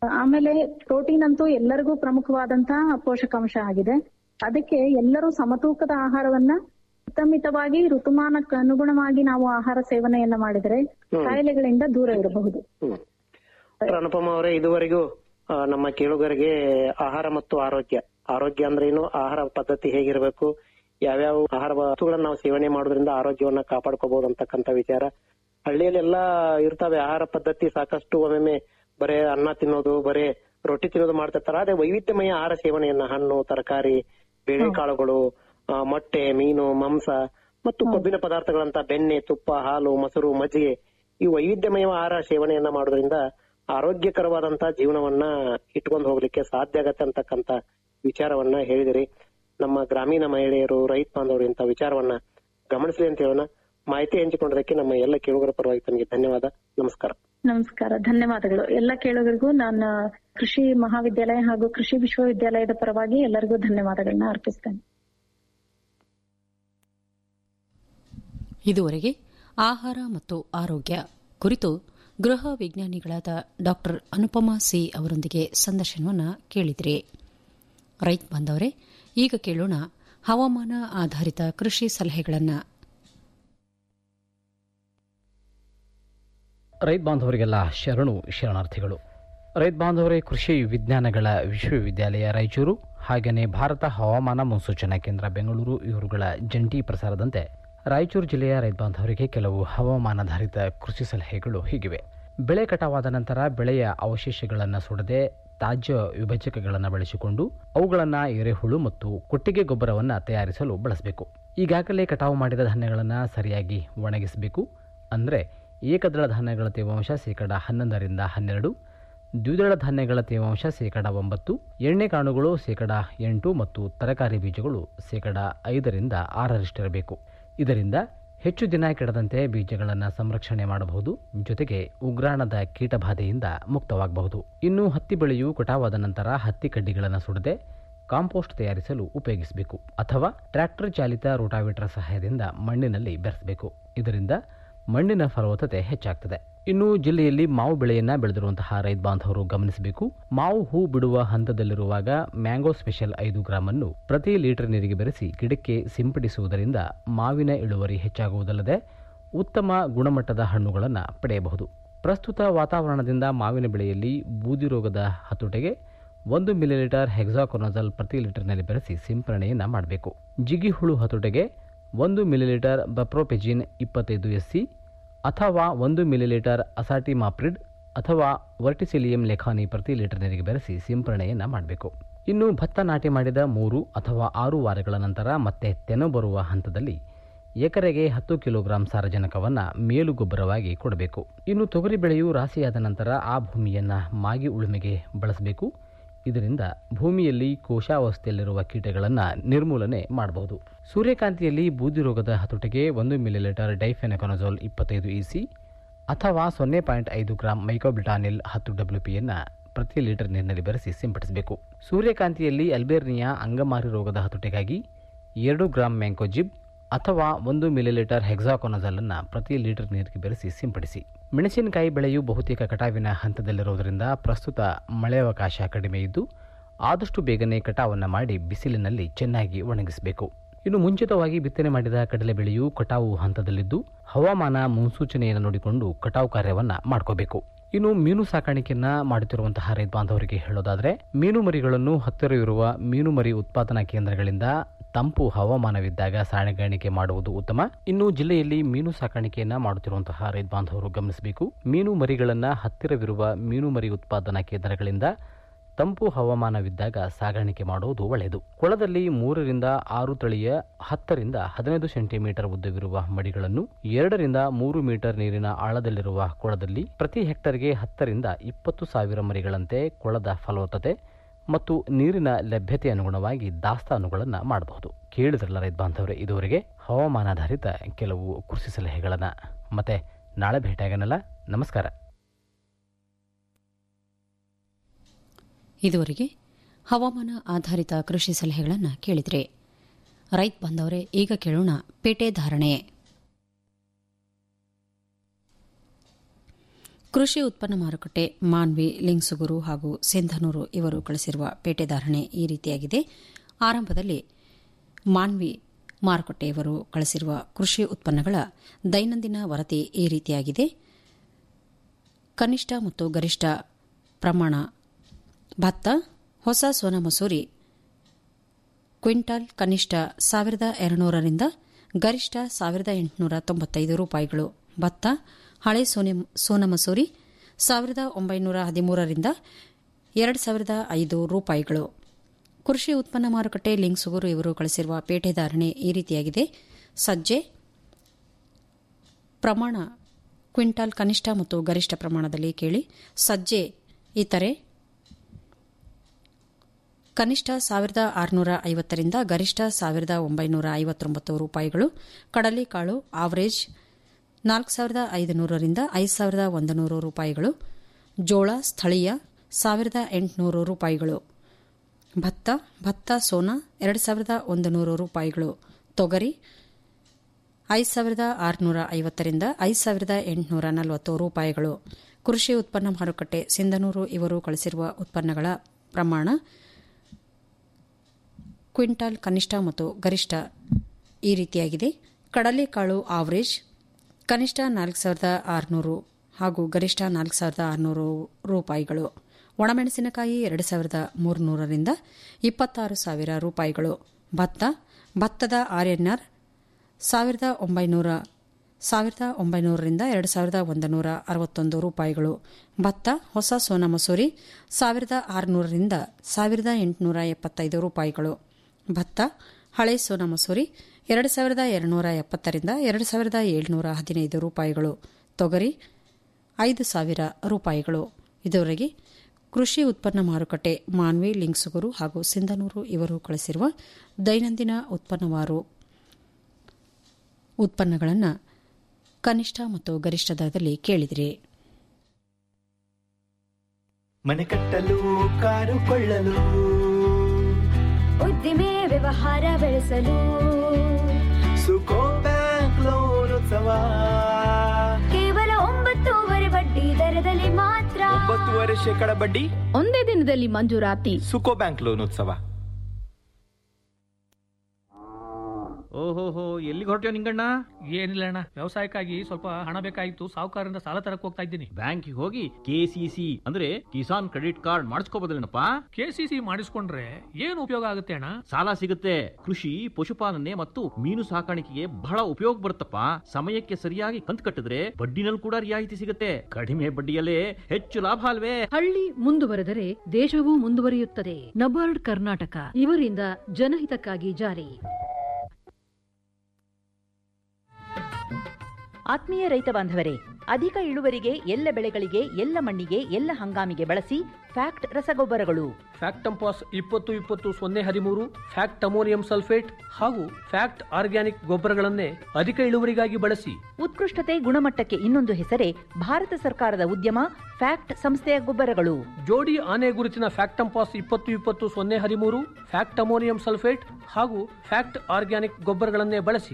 ಆಮೇಲೆ ಪ್ರೋಟೀನ್ ಅಂತೂ ಎಲ್ಲರಿಗೂ ಪ್ರಮುಖವಾದಂತಹ ಪೋಷಕಾಂಶ ಆಗಿದೆ ಅದಕ್ಕೆ ಎಲ್ಲರೂ ಸಮತೂಕದ ಆಹಾರವನ್ನ ಹಿತಮಿತವಾಗಿ ಋತುಮಾನಕ್ಕೆ ಅನುಗುಣವಾಗಿ ನಾವು ಆಹಾರ ಸೇವನೆಯನ್ನ ಮಾಡಿದರೆ ಹ್ಮ್. ಕಾಯಿಲೆಗಳಿಂದ ದೂರ ಇರಬಹುದು ಹ್ಮ್ ಡಾಕ್ಟರ್ ಅನುಪಮ ಅವರೇ ಇದುವರೆಗೂ ಆ, ನಮ್ಮ ಕೇಳುಗರಿಗೆ ಆಹಾರ ಮತ್ತು ಆರೋಗ್ಯ ಆರೋಗ್ಯ ಅಂದ್ರೆ ಏನು ಆಹಾರ ಪದ್ಧತಿ ಹೇಗಿರಬೇಕು ಯಾವ್ಯಾವ ಆಹಾರ ವಸ್ತುಗಳನ್ನ ನಾವು ಸೇವನೆ ಮಾಡೋದ್ರಿಂದ ಆರೋಗ್ಯವನ್ನ ಕಾಪಾಡ್ಕೋಬಹುದು ಅಂತಕ್ಕಂತ ವಿಚಾರ ಹಳ್ಳಿಯಲ್ಲೆಲ್ಲ ಇರ್ತಾವೆ ಆಹಾರ ಪದ್ಧತಿ ಸಾಕಷ್ಟು ಒಮ್ಮೊಮ್ಮೆ ಬರೇ ಅನ್ನ ತಿನ್ನೋದು ಬರೇ ರೊಟ್ಟಿ ತಿನ್ನೋದು ಮಾಡ್ತಿರ್ತಾರ ಅದೇ ವೈವಿಧ್ಯಮಯ ಆಹಾರ ಸೇವನೆಯನ್ನ ಹಣ್ಣು ತರಕಾರಿ ಬೇಳೆಕಾಳುಗಳು ಆ, ಮೊಟ್ಟೆ ಮೀನು ಮಾಂಸ ಮತ್ತು ಕೊಬ್ಬಿನ ಪದಾರ್ಥಗಳಂತ ಬೆಣ್ಣೆ ತುಪ್ಪ ಹಾಲು ಮೊಸರು ಮಜ್ಜಿಗೆ ಈ ವೈವಿಧ್ಯಮಯ ಆಹಾರ ಸೇವನೆಯನ್ನ ಮಾಡೋದ್ರಿಂದ ಆರೋಗ್ಯಕರವಾದಂತಹ ಜೀವನವನ್ನ ಇಟ್ಕೊಂಡು ಹೋಗ್ಲಿಕ್ಕೆ ಸಾಧ್ಯ ಆಗತ್ತೆ ಅಂತಕ್ಕಂತ ವಿಚಾರವನ್ನ ಹೇಳಿದಿರಿ ನಮ್ಮ ಗ್ರಾಮೀಣ ಮಹಿಳೆಯರು ರೈತ ಬಾಂಧವರು ಇಂಥ ವಿಚಾರವನ್ನ ಗಮನಿಸಲಿ ಅಂತ ಹೇಳೋಣ ಮಾಹಿತಿ ಹಂಚಿಕೊಂಡದಕ್ಕೆ ನಮ್ಮ ಎಲ್ಲ ಕೇಳುಗರ ಪರವಾಗಿ ತಮಗೆ ಧನ್ಯವಾದ ನಮಸ್ಕಾರ ನಮಸ್ಕಾರ ಧನ್ಯವಾದಗಳು ಎಲ್ಲ ಕೇಳುಗರಿಗೂ ನಾನು ಕೃಷಿ ಮಹಾವಿದ್ಯಾಲಯ ಹಾಗೂ ಕೃಷಿ ವಿಶ್ವವಿದ್ಯಾಲಯದ ಪರವಾಗಿ ಎಲ್ಲರಿಗೂ ಧನ್ಯವಾದಗಳನ್ನ ಅರ್ಪಿಸ್ತೇನೆ ಇದುವರೆಗೆ ಆಹಾರ ಮತ್ತು ಆರೋಗ್ಯ ಕುರಿತು ಗೃಹ ವಿಜ್ಞಾನಿಗಳಾದ ಡಾಕ್ಟರ್ ಅನುಪಮಾ ಸಿ ಅವರೊಂದಿಗೆ ಸಂದರ್ಶನವನ್ನು ಕೇಳಿದಿರಿ ರೈತ ಬಾಂಧವರೇ ಈಗ ಕೇಳೋಣ ಹವಾಮಾನ ಆಧಾರಿತ ಕೃಷಿ ಸಲಹೆಗಳನ್ನು ರೈತ ಬಾಂಧವರಿಗೆಲ್ಲ ಶರಣು ಶರಣಾರ್ಥಿಗಳು ರೈತ ಬಾಂಧವರೇ ಕೃಷಿ ವಿಜ್ಞಾನಗಳ ವಿಶ್ವವಿದ್ಯಾಲಯ ರಾಯಚೂರು ಹಾಗೆಯೇ ಭಾರತ ಹವಾಮಾನ ಮುನ್ಸೂಚನಾ ಕೇಂದ್ರ ಬೆಂಗಳೂರು ಇವರುಗಳ ಜಂಟಿ ಪ್ರಸಾರದಂತೆ ರಾಯಚೂರು ಜಿಲ್ಲೆಯ ರೈತ ಬಾಂಧವರಿಗೆ ಕೆಲವು ಹವಾಮಾನಾಧಾರಿತ ಕೃಷಿ ಸಲಹೆಗಳು ಹೀಗಿವೆ ಬೆಳೆ ಕಟಾವಾದ ನಂತರ ಬೆಳೆಯ ಅವಶೇಷಗಳನ್ನು ಸುಡದೆ ತಾಜ್ಯ ವಿಭಜಕಗಳನ್ನು ಬಳಸಿಕೊಂಡು ಅವುಗಳನ್ನು ಎರೆಹುಳು ಮತ್ತು ಕೊಟ್ಟಿಗೆ ಗೊಬ್ಬರವನ್ನು ತಯಾರಿಸಲು ಬಳಸಬೇಕು ಈಗಾಗಲೇ ಕಟಾವು ಮಾಡಿದ ಧಾನ್ಯಗಳನ್ನು ಸರಿಯಾಗಿ ಒಣಗಿಸಬೇಕು ಅಂದರೆ ಏಕದಳ ಧಾನ್ಯಗಳ ತೇವಾಂಶ ಶೇಕಡ ಹನ್ನೊಂದರಿಂದ ಹನ್ನೆರಡು ದ್ವಿದಳ ಧಾನ್ಯಗಳ ತೇವಾಂಶ ಶೇಕಡ ಒಂಬತ್ತು ಎಣ್ಣೆ ಕಾಳುಗಳು ಶೇಕಡ ಎಂಟು ಮತ್ತು ತರಕಾರಿ ಬೀಜಗಳು ಶೇಕಡ ಐದರಿಂದ ಆರರಷ್ಟಿರಬೇಕು ಇದರಿಂದ ಹೆಚ್ಚು ದಿನ ಕೆಡದಂತೆ ಬೀಜಗಳನ್ನು ಸಂರಕ್ಷಣೆ ಮಾಡಬಹುದು ಜೊತೆಗೆ ಉಗ್ರಾಣದ ಕೀಟಬಾಧೆಯಿಂದ ಮುಕ್ತವಾಗಬಹುದು ಇನ್ನು ಹತ್ತಿ ಬೆಳೆಯು ಕಟಾವಾದ ನಂತರ ಹತ್ತಿ ಕಡ್ಡಿಗಳನ್ನು ಸುಡದೆ ಕಾಂಪೋಸ್ಟ್ ತಯಾರಿಸಲು ಉಪಯೋಗಿಸಬೇಕು ಅಥವಾ ಟ್ರ್ಯಾಕ್ಟರ್ ಚಾಲಿತ ರೋಟಾವೇಟರ್ ಸಹಾಯದಿಂದ ಮಣ್ಣಿನಲ್ಲಿ ಬೆರೆಸಬೇಕು ಇದರಿಂದ ಮಣ್ಣಿನ ಫಲವತ್ತತೆ ಹೆಚ್ಚಾಗ್ತದೆ ಇನ್ನು ಜಿಲ್ಲೆಯಲ್ಲಿ ಮಾವು ಬೆಳೆಯನ್ನ ಬೆಳೆದಿರುವಂತಹ ರೈತ ಬಾಂಧವರು ಗಮನಿಸಬೇಕು ಮಾವು ಹೂ ಬಿಡುವ ಹಂತದಲ್ಲಿರುವಾಗ ಮ್ಯಾಂಗೋ ಸ್ಪೆಷಲ್ ಐದು ಗ್ರಾಂ ಅನ್ನು ಪ್ರತಿ ಲೀಟರ್ ನೀರಿಗೆ ಬೆರೆಸಿ ಗಿಡಕ್ಕೆ ಸಿಂಪಡಿಸುವುದರಿಂದ ಮಾವಿನ ಇಳುವರಿ ಹೆಚ್ಚಾಗುವುದಲ್ಲದೆ ಉತ್ತಮ ಗುಣಮಟ್ಟದ ಹಣ್ಣುಗಳನ್ನು ಪಡೆಯಬಹುದು ಪ್ರಸ್ತುತ ವಾತಾವರಣದಿಂದ ಮಾವಿನ ಬೆಳೆಯಲ್ಲಿ ಬೂದಿ ರೋಗದ ಹತೋಟಿಗೆ ಒಂದು ಮಿಲಿಲೀಟರ್ ಹೆಕ್ಸಾಕೊನಜಲ್ ಪ್ರತಿ ಲೀಟರ್ನಲ್ಲಿ ಬೆರೆಸಿ ಸಿಂಪರಣೆಯನ್ನು ಮಾಡಬೇಕು ಜಿಗಿ ಹುಳು ಹತೋಟಿಗೆ ಒಂದು ಮಿಲಿಲೀಟರ್ ಬಪ್ರೋಪೆಜಿನ್ ಇಪ್ಪತ್ತೈದು ಎಸ್ಸಿ ಅಥವಾ ಒಂದು ಮಿಲಿಲೀಟರ್ ಅಸಾಟಿಮಾಪ್ರಿಡ್ ಅಥವಾ ವರ್ಟಿಸಿಲಿಯಂ ಲೆಖಾನಿ ಪ್ರತಿ ಲೀಟರ್ ನೀರಿಗೆ ಬೆರೆಸಿ ಸಿಂಪರಣೆಯನ್ನು ಮಾಡಬೇಕು ಇನ್ನು ಭತ್ತ ನಾಟಿ ಮಾಡಿದ ಮೂರು ಅಥವಾ ಆರು ವಾರಗಳ ನಂತರ ಮತ್ತೆ ತೆನೆ ಬರುವ ಹಂತದಲ್ಲಿ ಎಕರೆಗೆ ಹತ್ತು ಕಿಲೋಗ್ರಾಂ ಸಾರಜನಕವನ್ನು ಮೇಲು ಗೊಬ್ಬರವಾಗಿ ಕೊಡಬೇಕು ಇನ್ನು ತೊಗರಿ ಬೆಳೆಯು ರಾಶಿಯಾದ ನಂತರ ಆ ಭೂಮಿಯನ್ನು ಮಾಗಿ ಉಳುಮೆಗೆ ಬಳಸಬೇಕು ಇದರಿಂದ ಭೂಮಿಯಲ್ಲಿ ಕೋಶಾವಸ್ಥೆಯಲ್ಲಿರುವ ಕೀಟಗಳನ್ನು ನಿರ್ಮೂಲನೆ ಮಾಡಬಹುದು ಸೂರ್ಯಕಾಂತಿಯಲ್ಲಿ ಬೂದಿ ರೋಗದ ಹತೋಟಿಗೆ ಒಂದು ಮಿಲಿಲೀಟರ್ ಡೈಫೆನಕೊನಜೋಲ್ ಇಪ್ಪತ್ತೈದು ಇಸಿ ಅಥವಾ ಸೊನ್ನೆ ಪಾಯಿಂಟ್ ಐದು ಗ್ರಾಂ ಮೈಕೋಬಿಟಾನಿಲ್ ಹತ್ತು ಡಬ್ಲ್ಯೂಪಿಯನ್ನು ಪ್ರತಿ ಲೀಟರ್ ನೀರಿನಲ್ಲಿ ಬೆರೆಸಿ ಸಿಂಪಡಿಸಬೇಕು ಸೂರ್ಯಕಾಂತಿಯಲ್ಲಿ ಅಲ್ಬೇರ್ನಿಯಾ ಅಂಗಮಾರಿ ರೋಗದ ಹತೋಟಿಗಾಗಿ ಎರಡು ಗ್ರಾಂ ಮ್ಯಾಂಕೋಜಿಬ್ ಅಥವಾ ಒಂದು ಮಿಲಿಲೀಟರ್ ಹೆಕ್ಸಾಕೊನಜಲನ್ನು ಪ್ರತಿ ಲೀಟರ್ ನೀರಿಗೆ ಬೆರೆಸಿ ಸಿಂಪಡಿಸಿ ಮೆಣಸಿನಕಾಯಿ ಬೆಳೆಯು ಬಹುತೇಕ ಕಟಾವಿನ ಹಂತದಲ್ಲಿರುವುದರಿಂದ ಪ್ರಸ್ತುತ ಮಳೆಯವಕಾಶ ಕಡಿಮೆ ಇದ್ದು ಆದಷ್ಟು ಬೇಗನೆ ಕಟಾವನ್ನು ಮಾಡಿ ಬಿಸಿಲಿನಲ್ಲಿ ಚೆನ್ನಾಗಿ ಒಣಗಿಸಬೇಕು ಇನ್ನು ಮುಂಚಿತವಾಗಿ ಬಿತ್ತನೆ ಮಾಡಿದ ಕಡಲೆ ಬೆಳೆಯು ಕಟಾವು ಹಂತದಲ್ಲಿದ್ದು ಹವಾಮಾನ ಮುನ್ಸೂಚನೆಯನ್ನು ನೋಡಿಕೊಂಡು ಕಟಾವು ಕಾರ್ಯವನ್ನು ಮಾಡ್ಕೋಬೇಕು ಇನ್ನು ಮೀನು ಸಾಕಾಣಿಕೆಯನ್ನ ಮಾಡುತ್ತಿರುವಂತಹ ರೈತ ಬಾಂಧವರಿಗೆ ಹೇಳೋದಾದ್ರೆ ಮೀನು ಮರಿಗಳನ್ನು ಹತ್ತಿರವಿರುವ ಮೀನು ಮರಿ ಉತ್ಪಾದನಾ ಕೇಂದ್ರಗಳಿಂದ ತಂಪು ಹವಾಮಾನವಿದ್ದಾಗ ಸಾಗಾಣಿಕೆ ಮಾಡುವುದು ಉತ್ತಮ ಇನ್ನು ಜಿಲ್ಲೆಯಲ್ಲಿ ಮೀನು ಸಾಕಾಣಿಕೆಯನ್ನ ಮಾಡುತ್ತಿರುವಂತಹ ರೈತ ಬಾಂಧವರು ಗಮನಿಸಬೇಕು ಮೀನು ಮರಿಗಳನ್ನ ಹತ್ತಿರವಿರುವ ಮೀನು ಮರಿ ಉತ್ಪಾದನಾ ಕೇಂದ್ರಗಳಿಂದ ತಂಪು ಹವಾಮಾನವಿದ್ದಾಗ ಸಾಗಾಣಿಕೆ ಮಾಡುವುದು ಒಳ್ಳೆಯದು ಕೊಳದಲ್ಲಿ ಮೂರರಿಂದ ಆರು ತಳಿಯ ಹತ್ತರಿಂದ ಹದಿನೈದು ಸೆಂಟಿಮೀಟರ್ ಉದ್ದವಿರುವ ಮಡಿಗಳನ್ನು ಎರಡರಿಂದ ಮೂರು ಮೀಟರ್ ನೀರಿನ ಆಳದಲ್ಲಿರುವ ಕೊಳದಲ್ಲಿ ಪ್ರತಿ ಹೆಕ್ಟರ್ಗೆ ಹತ್ತರಿಂದ ಇಪ್ಪತ್ತು ಸಾವಿರ ಮರಿಗಳಂತೆ ಕೊಳದ ಫಲವತ್ತತೆ ಮತ್ತು ನೀರಿನ ಲಭ್ಯತೆ ಅನುಗುಣವಾಗಿ ದಾಸ್ತಾನುಗಳನ್ನು ಮಾಡಬಹುದು ಕೇಳಿದ್ರಲ್ಲ ರೈತ ಬಾಂಧವರೇ ಇದುವರೆಗೆ ಹವಾಮಾನಾಧಾರಿತ ಕೆಲವು ಕೃಷಿ ಸಲಹೆಗಳನ್ನು ಮತ್ತೆ ನಾಳೆ ಭೇಟಿಯಾಗನಲ್ಲ ನಮಸ್ಕಾರ ಇದುವರೆಗೆ ಹವಾಮಾನ ಆಧಾರಿತ ಕೃಷಿ ಸಲಹೆಗಳನ್ನು ಕೇಳಿದರೆ ರೈತ ಬಾಂಧವರೇ ಈಗ ಕೇಳೋಣ ಪೇಟೆ ಧಾರಣೆ ಕೃಷಿ ಉತ್ಪನ್ನ ಮಾರುಕಟ್ಟೆ ಮಾನ್ವಿ ಲಿಂಗ್ಸುಗುರು ಹಾಗೂ ಸಿಂಧನೂರು ಇವರು ಕಳಿಸಿರುವ ಪೇಟೆ ಧಾರಣೆ ಈ ರೀತಿಯಾಗಿದೆ ಆರಂಭದಲ್ಲಿ ಮಾನ್ವಿ ಮಾರುಕಟ್ಟೆಯವರು ಕಳಿಸಿರುವ ಕೃಷಿ ಉತ್ಪನ್ನಗಳ ದೈನಂದಿನ ವರದಿ ಈ ರೀತಿಯಾಗಿದೆ ಕನಿಷ್ಠ ಮತ್ತು ಗರಿಷ್ಠ ಪ್ರಮಾಣ ಭತ್ತ ಹೊಸ ಸೋನಾ ಮಸೂರಿ ಕ್ವಿಂಟಾಲ್ ಕನಿಷ್ಠ ಸಾವಿರದ ಎರಡುನೂರರಿಂದ ಗರಿಷ್ಠ ಸಾವಿರದ ಎಂಟುನೂರ ತೊಂಬತ್ತೈದು ರೂಪಾಯಿಗಳು ಭತ್ತ ಹಳೆ ಸೋನಾ ಮಸೂರಿ ಸಾವಿರದ ಒಂಬೈನೂರ ಹದಿಮೂರರಿಂದ ಎರಡು ಸಾವಿರದ ಐದು ರೂಪಾಯಿಗಳು ಕೃಷಿ ಉತ್ಪನ್ನ ಮಾರುಕಟ್ಟೆ ಲಿಂಗ್ಸುಗೂರು ಇವರು ಕಳಿಸಿರುವ ಪೇಟೆ ಧಾರಣೆ ಈ ರೀತಿಯಾಗಿದೆ ಸಜ್ಜೆ ಪ್ರಮಾಣ ಕ್ವಿಂಟಾಲ್ ಕನಿಷ್ಠ ಮತ್ತು ಗರಿಷ್ಠ ಪ್ರಮಾಣದಲ್ಲಿ ಕೇಳಿ ಸಜ್ಜೆ ಇತರೆ ಕನಿಷ್ಠ ಸಾವಿರದ ಆರುನೂರ ಐವತ್ತರಿಂದ ಗರಿಷ್ಠ ಸಾವಿರದ ಒಂಬೈನೂರ ಐವತ್ತೊಂಬತ್ತು ರೂಪಾಯಿಗಳು ಕಡಲೆಕಾಳು ಆವರೇಜ್ ನಾಲ್ಕು ಸಾವಿರದ ಐದುನೂರರಿಂದ ಐದು ಸಾವಿರದ ಒಂದು ನೂರು ರೂಪಾಯಿಗಳು ಜೋಳ ಸ್ಥಳೀಯ ಸಾವಿರದ ಎಂಟುನೂರು ರೂಪಾಯಿಗಳು ಭತ್ತ ಭತ್ತ ಸೋನಾ ಎರಡು ಸಾವಿರದ ಒಂದು ನೂರು ರೂಪಾಯಿಗಳು ತೊಗರಿ ಐದು ಸಾವಿರದ ಆರುನೂರ ಐವತ್ತರಿಂದ ಐದು ಸಾವಿರದ ಎಂಟುನೂರ ನಲವತ್ತು ರೂಪಾಯಿಗಳು ಕೃಷಿ ಉತ್ಪನ್ನ ಮಾರುಕಟ್ಟೆ ಸಿಂಧನೂರು ಇವರು ಕಳಿಸಿರುವ ಉತ್ಪನ್ನಗಳ ಪ್ರಮಾಣ ಕ್ವಿಂಟಾಲ್ ಕನಿಷ್ಠ ಮತ್ತು ಗರಿಷ್ಠ ಈ ರೀತಿಯಾಗಿದೆ ಕಡಲೆಕಾಳು ಆವರೇಜ್ ಕನಿಷ್ಠ ನಾಲ್ಕು ಸಾವಿರದ ಆರುನೂರು ಹಾಗೂ ಗರಿಷ್ಠ ನಾಲ್ಕು ಸಾವಿರದ ಆರುನೂರು ರೂಪಾಯಿಗಳು ಒಣಮೆಣಸಿನಕಾಯಿ ಎರಡು ಸಾವಿರದ ಮೂರುನೂರರಿಂದ ಇಪ್ಪತ್ತಾರು ಸಾವಿರ ರೂಪಾಯಿಗಳು ಭತ್ತ ಭತ್ತದ ಆರ್ಎನ್ಆರ್ ಸಾವಿರದ ಒಂಬೈನೂರ ಸಾವಿರದ ಒಂಬೈನೂರರಿಂದ ಎರಡು ಸಾವಿರದ ಒಂದು ನೂರ ಅರವತ್ತೊಂದು ರೂಪಾಯಿಗಳು ಭತ್ತ ಹೊಸ ಸೋನಾ ಮಸೂರಿ ಸಾವಿರದ ಆರುನೂರರಿಂದ ಸಾವಿರದ ಎಂಟುನೂರ ಎಪ್ಪತ್ತೈದು ರೂಪಾಯಿಗಳು ಭತ್ತ ಹಳೆ ಸೋನಾ ಮಸೂರಿ ಎರಡು ಸಾವಿರದ ಎರಡುನೂರ ಎಪ್ಪತ್ತರಿಂದ ಎರಡು ಸಾವಿರದ ಏಳುನೂರ ಹದಿನೈದು ರೂಪಾಯಿಗಳು ತೊಗರಿ ಐದು ಸಾವಿರ ರೂಪಾಯಿಗಳು ಇದುವರೆಗೆ ಕೃಷಿ ಉತ್ಪನ್ನ ಮಾರುಕಟ್ಟೆ ಮಾನ್ವಿ ಲಿಂಗ್ಸುಗುರು ಹಾಗೂ ಸಿಂಧನೂರು ಇವರು ಕಳಿಸಿರುವ ದೈನಂದಿನ ಉತ್ಪನ್ನವಾರು ಉತ್ಪನ್ನಗಳನ್ನು ಕನಿಷ್ಠ ಮತ್ತು ಗರಿಷ್ಠ ದರದಲ್ಲಿ ಕೇಳಿದಿರಿ ಮನೆ ಕಟ್ಟಲು ಕಾರು ಕೊಳ್ಳಲು ಉದ್ದಿಮೆ ವ್ಯವಹಾರ ಬೆಳೆಸಲು ಸುಕೋ ಬ್ಯಾಂಕ್ ಲೋನ್ ಉತ್ಸವ ಕೇವಲ ಒಂಬತ್ತೂವರೆ ಬಡ್ಡಿ ದರದಲ್ಲಿ ಮಾತ್ರ ಒಂಬತ್ತುವರೆ ಶೇಕಡ ಬಡ್ಡಿ ಒಂದೇ ದಿನದಲ್ಲಿ ಮಂಜೂರಾತಿ ಸುಕೋ ಬ್ಯಾಂಕ್ ಲೋನ್ ಉತ್ಸವ ಓಹೋಹೋ ಎಲ್ಲಿಗೆ ಹೊರಟ್ಯೋ ನಿಂಗಣ್ಣ ಏನಿಲ್ಲ ಅಣ್ಣ ವ್ಯವಸಾಯಕ್ಕಾಗಿ ಸ್ವಲ್ಪ ಹಣ ಬೇಕಾಗಿತ್ತು ಸಾಹುಕಾರರಿಂದ ಸಾಲ ತರಕ್ ಹೋಗ್ತಾ ಇದ್ದೀನಿ ಬ್ಯಾಂಕಿಗೆ ಹೋಗಿ ಕೆಸಿಸಿ ಅಂದ್ರೆ ಕಿಸಾನ್ ಕ್ರೆಡಿಟ್ ಕಾರ್ಡ್ ಮಾಡಿಸ್ಕೋಬೋದಲ್ಲೇನಪ್ಪ ಕೆಸಿಸಿ ಮಾಡಿಸ್ಕೊಂಡ್ರೆ ಏನು ಉಪಯೋಗ ಆಗುತ್ತೆ ಅಣ್ಣ ಸಾಲ ಸಿಗುತ್ತೆ ಕೃಷಿ ಪಶುಪಾಲನೆ ಮತ್ತು ಮೀನು ಸಾಕಾಣಿಕೆಗೆ ಬಹಳ ಉಪಯೋಗ ಬರುತ್ತಪ್ಪ ಸಮಯಕ್ಕೆ ಸರಿಯಾಗಿ ಕಂತು ಕಟ್ಟಿದ್ರೆ ಬಡ್ಡಿನಲ್ಲಿ ಕೂಡ ರಿಯಾಯಿತಿ ಸಿಗುತ್ತೆ ಕಡಿಮೆ ಬಡ್ಡಿಯಲ್ಲೇ ಹೆಚ್ಚು ಲಾಭ ಅಲ್ವೇ ಹಳ್ಳಿ ಮುಂದುವರೆದರೆ ದೇಶವೂ ಮುಂದುವರಿಯುತ್ತದೆ ನಬಾರ್ಡ್ ಕರ್ನಾಟಕ ಇವರಿಂದ ಜನಹಿತಕ್ಕಾಗಿ ಜಾರಿ ಆತ್ಮೀಯ ರೈತ ಬಾಂಧವರೇ ಅಧಿಕ ಇಳುವರಿಗೆ ಎಲ್ಲ ಬೆಳೆಗಳಿಗೆ ಎಲ್ಲ ಮಣ್ಣಿಗೆ ಎಲ್ಲ ಹಂಗಾಮಿಗೆ ಬಳಸಿ ಫ್ಯಾಕ್ಟ್ ರಸಗೊಬ್ಬರಗಳು ಫ್ಯಾಕ್ಟ್ ಟಂಪಾಸ್ ಇಪ್ಪತ್ತು ಇಪ್ಪತ್ತು ಸೊನ್ನೆ ಹದಿಮೂರು ಫ್ಯಾಕ್ಟ್ ಅಮೋನಿಯಂ ಸಲ್ಫೇಟ್ ಹಾಗೂ ಫ್ಯಾಕ್ಟ್ ಆರ್ಗ್ಯಾನಿಕ್ ಗೊಬ್ಬರಗಳನ್ನೇ ಅಧಿಕ ಇಳುವರಿಗಾಗಿ ಬಳಸಿ ಉತ್ಕೃಷ್ಟತೆ ಗುಣಮಟ್ಟಕ್ಕೆ ಇನ್ನೊಂದು ಹೆಸರೇ ಭಾರತ ಸರ್ಕಾರದ ಉದ್ಯಮ ಫ್ಯಾಕ್ಟ್ ಸಂಸ್ಥೆಯ ಗೊಬ್ಬರಗಳು ಜೋಡಿ ಆನೆ ಗುರುತಿನ ಫ್ಯಾಕ್ಟ್ ಟಂಪಾಸ್ ಇಪ್ಪತ್ತು ಇಪ್ಪತ್ತು ಸೊನ್ನೆ ಹದಿಮೂರು ಫ್ಯಾಕ್ಟ್ ಅಮೋನಿಯಂ ಸಲ್ಫೇಟ್ ಹಾಗೂ ಫ್ಯಾಕ್ಟ್ ಆರ್ಗ್ಯಾನಿಕ್ ಗೊಬ್ಬರಗಳನ್ನೇ ಬಳಸಿ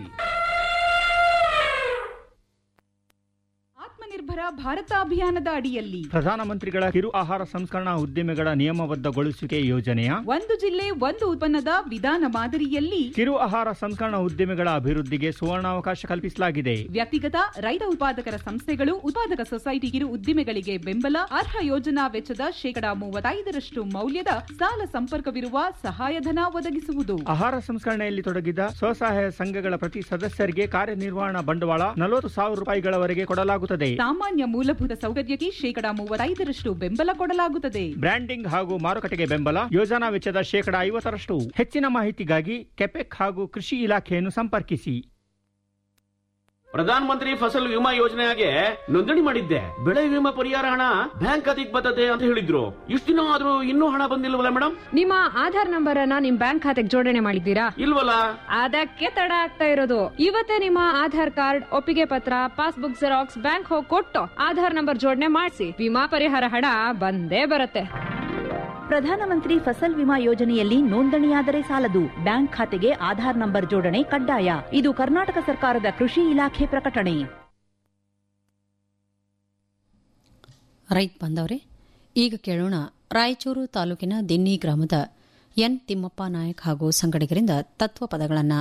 ಆತ್ಮನಿರ್ಭರ ಭಾರತ ಅಭಿಯಾನದ ಅಡಿಯಲ್ಲಿ ಪ್ರಧಾನಮಂತ್ರಿಗಳ ಕಿರು ಆಹಾರ ಸಂಸ್ಕರಣಾ ಉದ್ದಿಮೆಗಳ ನಿಯಮಬದ್ಧಗೊಳಿಸುವಿಕೆ ಯೋಜನೆಯ ಒಂದು ಜಿಲ್ಲೆ ಒಂದು ಉತ್ಪನ್ನದ ವಿಧಾನ ಮಾದರಿಯಲ್ಲಿ ಕಿರು ಆಹಾರ ಸಂಸ್ಕರಣಾ ಉದ್ದಿಮೆಗಳ ಅಭಿವೃದ್ಧಿಗೆ ಸುವರ್ಣಾವಕಾಶ ಕಲ್ಪಿಸಲಾಗಿದೆ ವ್ಯಕ್ತಿಗತ ರೈತ ಉತ್ಪಾದಕರ ಸಂಸ್ಥೆಗಳು ಉತ್ಪಾದಕ ಸೊಸೈಟಿ ಕಿರು ಉದ್ದಿಮೆಗಳಿಗೆ ಬೆಂಬಲ ಅರ್ಹ ಯೋಜನಾ ವೆಚ್ಚದ ಶೇಕಡಾ ಮೂವತ್ತೈದರಷ್ಟು ಮೌಲ್ಯದ ಸಾಲ ಸಂಪರ್ಕವಿರುವ ಸಹಾಯಧನ ಒದಗಿಸುವುದು ಆಹಾರ ಸಂಸ್ಕರಣೆಯಲ್ಲಿ ತೊಡಗಿದ ಸ್ವಸಹಾಯ ಸಂಘಗಳ ಪ್ರತಿ ಸದಸ್ಯರಿಗೆ ಕಾರ್ಯನಿರ್ವಹಣಾ ಬಂಡವಾಳ ನಲವತ್ತು ಸಾವಿರ ರೂಪಾಯಿಗಳವರೆಗೆ ಕೊಡಲಾಗುತ್ತದೆ ಸಾಮಾನ್ಯ ಮೂಲಭೂತ ಸೌಕರ್ಯಕ್ಕೆ ಶೇಕಡಾ ಮೂವತ್ತೈದರಷ್ಟು ಬೆಂಬಲ ಕೊಡಲಾಗುತ್ತದೆ ಬ್ರ್ಯಾಂಡಿಂಗ್ ಹಾಗೂ ಮಾರುಕಟ್ಟೆಗೆ ಬೆಂಬಲ ಯೋಜನಾ ವೆಚ್ಚದ ಶೇಕಡಾ ಐವತ್ತರಷ್ಟು ಹೆಚ್ಚಿನ ಮಾಹಿತಿಗಾಗಿ ಕೆಪೆಕ್ ಹಾಗೂ ಕೃಷಿ ಇಲಾಖೆಯನ್ನು ಸಂಪರ್ಕಿಸಿ ಪ್ರಧಾನ ಮಂತ್ರಿ ಫಸಲ್ ವಿಮಾ ಯೋಜನೆಗೆ ನೋಂದಣಿ ಮಾಡಿದ್ದೆ ಬೆಳೆ ವಿಮಾ ಪರಿಹಾರ ಹಣ ಬ್ಯಾಂಕ್ ಖಾತೆಗೆ ಬರ್ತದೆ ಅಂತ ಹೇಳಿದ್ರು ಇಷ್ಟು ದಿನ ಆದ್ರೂ ಇನ್ನೂ ಹಣ ಬಂದಿಲ್ವಲ್ಲ ಮೇಡಮ್ ನಿಮ್ಮ ಆಧಾರ್ ನಂಬರ್ ಅನ್ನ ನಿಮ್ ಬ್ಯಾಂಕ್ ಖಾತೆಗೆ ಜೋಡಣೆ ಮಾಡಿದ್ದೀರಾ ಇಲ್ವಲ್ಲ ಅದಕ್ಕೆ ತಡ ಆಗ್ತಾ ಇರೋದು ಇವತ್ತೇ ನಿಮ್ಮ ಆಧಾರ್ ಕಾರ್ಡ್ ಒಪ್ಪಿಗೆ ಪತ್ರ ಪಾಸ್ಬುಕ್ ಜೆರಾಕ್ಸ್ ಬ್ಯಾಂಕ್ ಹೋಗಿ ಕೊಟ್ಟು ಆಧಾರ್ ನಂಬರ್ ಜೋಡಣೆ ಮಾಡಿಸಿ ವಿಮಾ ಪರಿಹಾರ ಹಣ ಬಂದೇ ಬರುತ್ತೆ ಪ್ರಧಾನಮಂತ್ರಿ ಫಸಲ್ ವಿಮಾ ಯೋಜನೆಯಲ್ಲಿ ನೋಂದಣಿಯಾದರೆ ಸಾಲದು ಬ್ಯಾಂಕ್ ಖಾತೆಗೆ ಆಧಾರ್ ನಂಬರ್ ಜೋಡಣೆ ಕಡ್ಡಾಯ ಇದು ಕರ್ನಾಟಕ ಸರ್ಕಾರದ ಕೃಷಿ ಇಲಾಖೆ ಪ್ರಕಟಣೆ ರೈತ ಬಂದವರೇ ಈಗ ಕೇಳೋಣ ರಾಯಚೂರು ತಾಲೂಕಿನ ದಿನ್ನಿ ಗ್ರಾಮದ ಎನ್ ತಿಮ್ಮಪ್ಪ ನಾಯಕ್ ಹಾಗೂ ಸಂಗಡಿಗರಿಂದ ತತ್ವ ಪದಗಳನ್ನು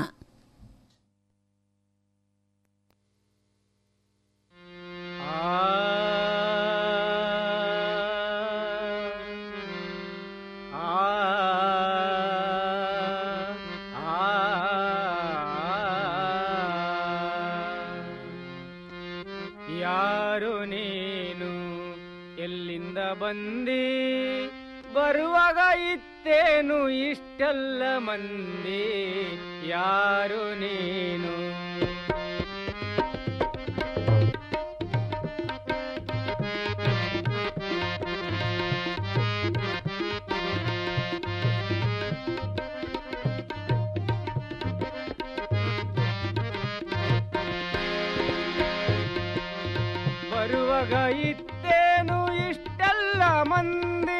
ಯಾರು ನೀನು ಎಲ್ಲಿಂದ ಬಂದಿ ಬರುವಾಗ ಇತ್ತೇನು ಇಷ್ಟೆಲ್ಲ ಮಂದಿ ಯಾರು ನೀನು ಬರುವಾಗ ಇತ್ತೇನು ಇಷ್ಟೆಲ್ಲ ಮಂದಿ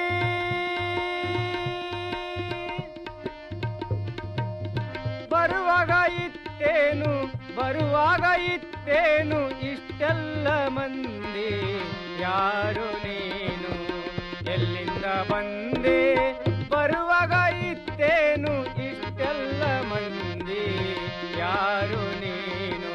ಬರುವಾಗ ಇತ್ತೇನು ಬರುವಾಗ ಇತ್ತೇನು ಇಷ್ಟೆಲ್ಲ ಮಂದಿ ಯಾರು ನೀನು ಎಲ್ಲಿಂದ ಬಂದೆ ಬರುವಾಗ ಇತ್ತೇನು ಇಷ್ಟೆಲ್ಲ ಮಂದಿ ಯಾರು ನೀನು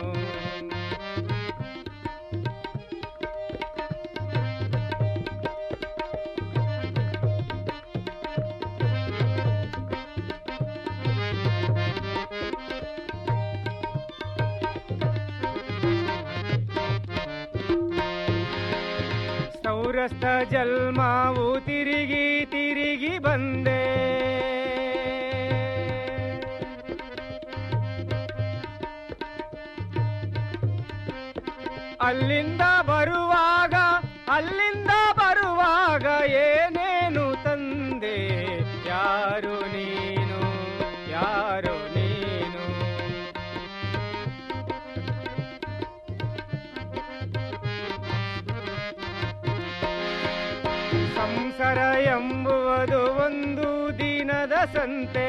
ಸೌರಸ್ಥ ಜಲ್ಮಾವು ತಿರುಗಿ ತಿರುಗಿ ಬಂದೆ ಅಲ್ಲಿಂದ ಬರುವಾಗ ಅಲ್ಲಿಂದ ಬರುವಾಗ ಏನೇನು ತಂದೆ ಯಾರು ನೀನು ಯಾರು ನೀನು ಸಂಸಾರ ಎಂಬುವುದು ಒಂದು ದಿನದ ಸಂತೆ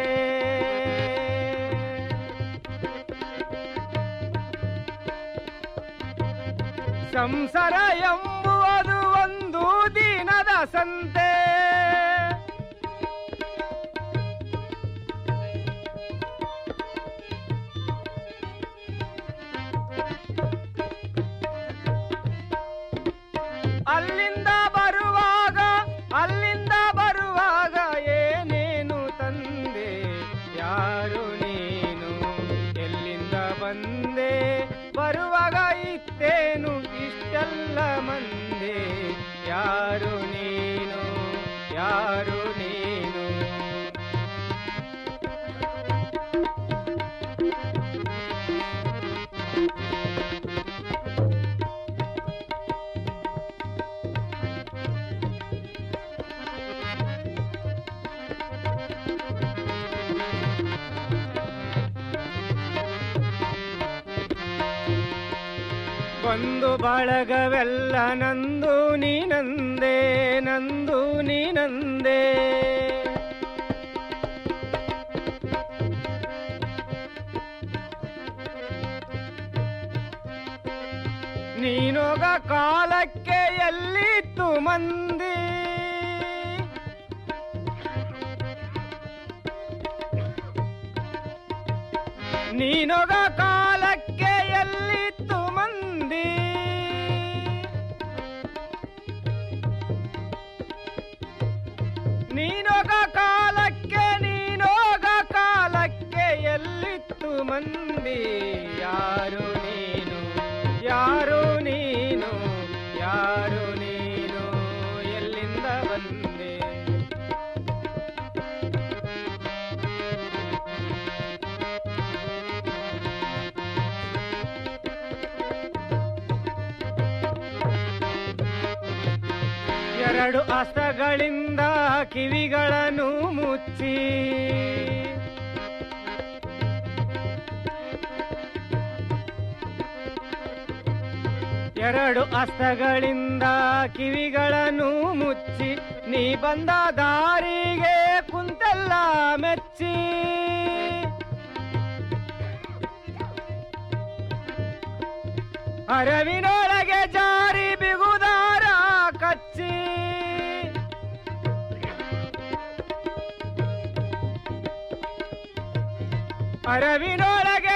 ಸಂಸಾರ ಎಂಬುವುದು ಒಂದು ದಿನದ ಸಂತೆ ಅಲ್ಲಿಂದ ಬರುವಾಗ ಅಲ್ಲಿಂದ ಬರುವಾಗ ಏನೇನು ತಂದೆ ಯಾರು ನೀನು ಎಲ್ಲಿಂದ ಬಂದೆ ಬರುವಾಗ ಇತ್ತೇನು ಇಷ್ಟೆಲ್ಲ ಮಂದೆ ಯಾರು ನೀನು ಯಾರು ನೀನು ಬಂದು ಬಳಗವೆಲ್ಲ ನಂದು ನೀನಂದೆ ನಂದು ನೀನಂದೆ ನೀನೋಗ ಕಾಲಕ್ಕೆ ಎಲ್ಲಿತ್ತು ಮಂದಿ ನೀನೊಗ ಕಾಲಕ್ಕೆ ಎಲ್ಲಿತ್ತು ಮಂದಿ ನೀನೊಗ ಕಾಲಕ್ಕೆ ನೀನೋಗ ಕಾಲಕ್ಕೆ ಎಲ್ಲಿತ್ತು ಮಂದಿ ಯಾರು ನೀನು ಯಾರು ನೀನು ಯಾರು ನೀನು ಎಲ್ಲಿಂದ ಬಂದೆ ಎರಡು ಅಸ್ತಗಳಿಂದ ಕಿವಿಗಳನ್ನು ಮುಚ್ಚಿ ಎರಡು ಅಸ್ತಗಳಿಂದ ಕಿವಿಗಳನ್ನು ಮುಚ್ಚಿ ನೀ ಬಂದ ದಾರಿಗೆ ಕುಂತೆಲ್ಲ ಮೆಚ್ಚಿ ಅರವಿನೊಳಗೆ ಜಾರಿ ಬಿಗುದಾರ ಕಚ್ಚಿ ಅರವಿನೊಳಗೆ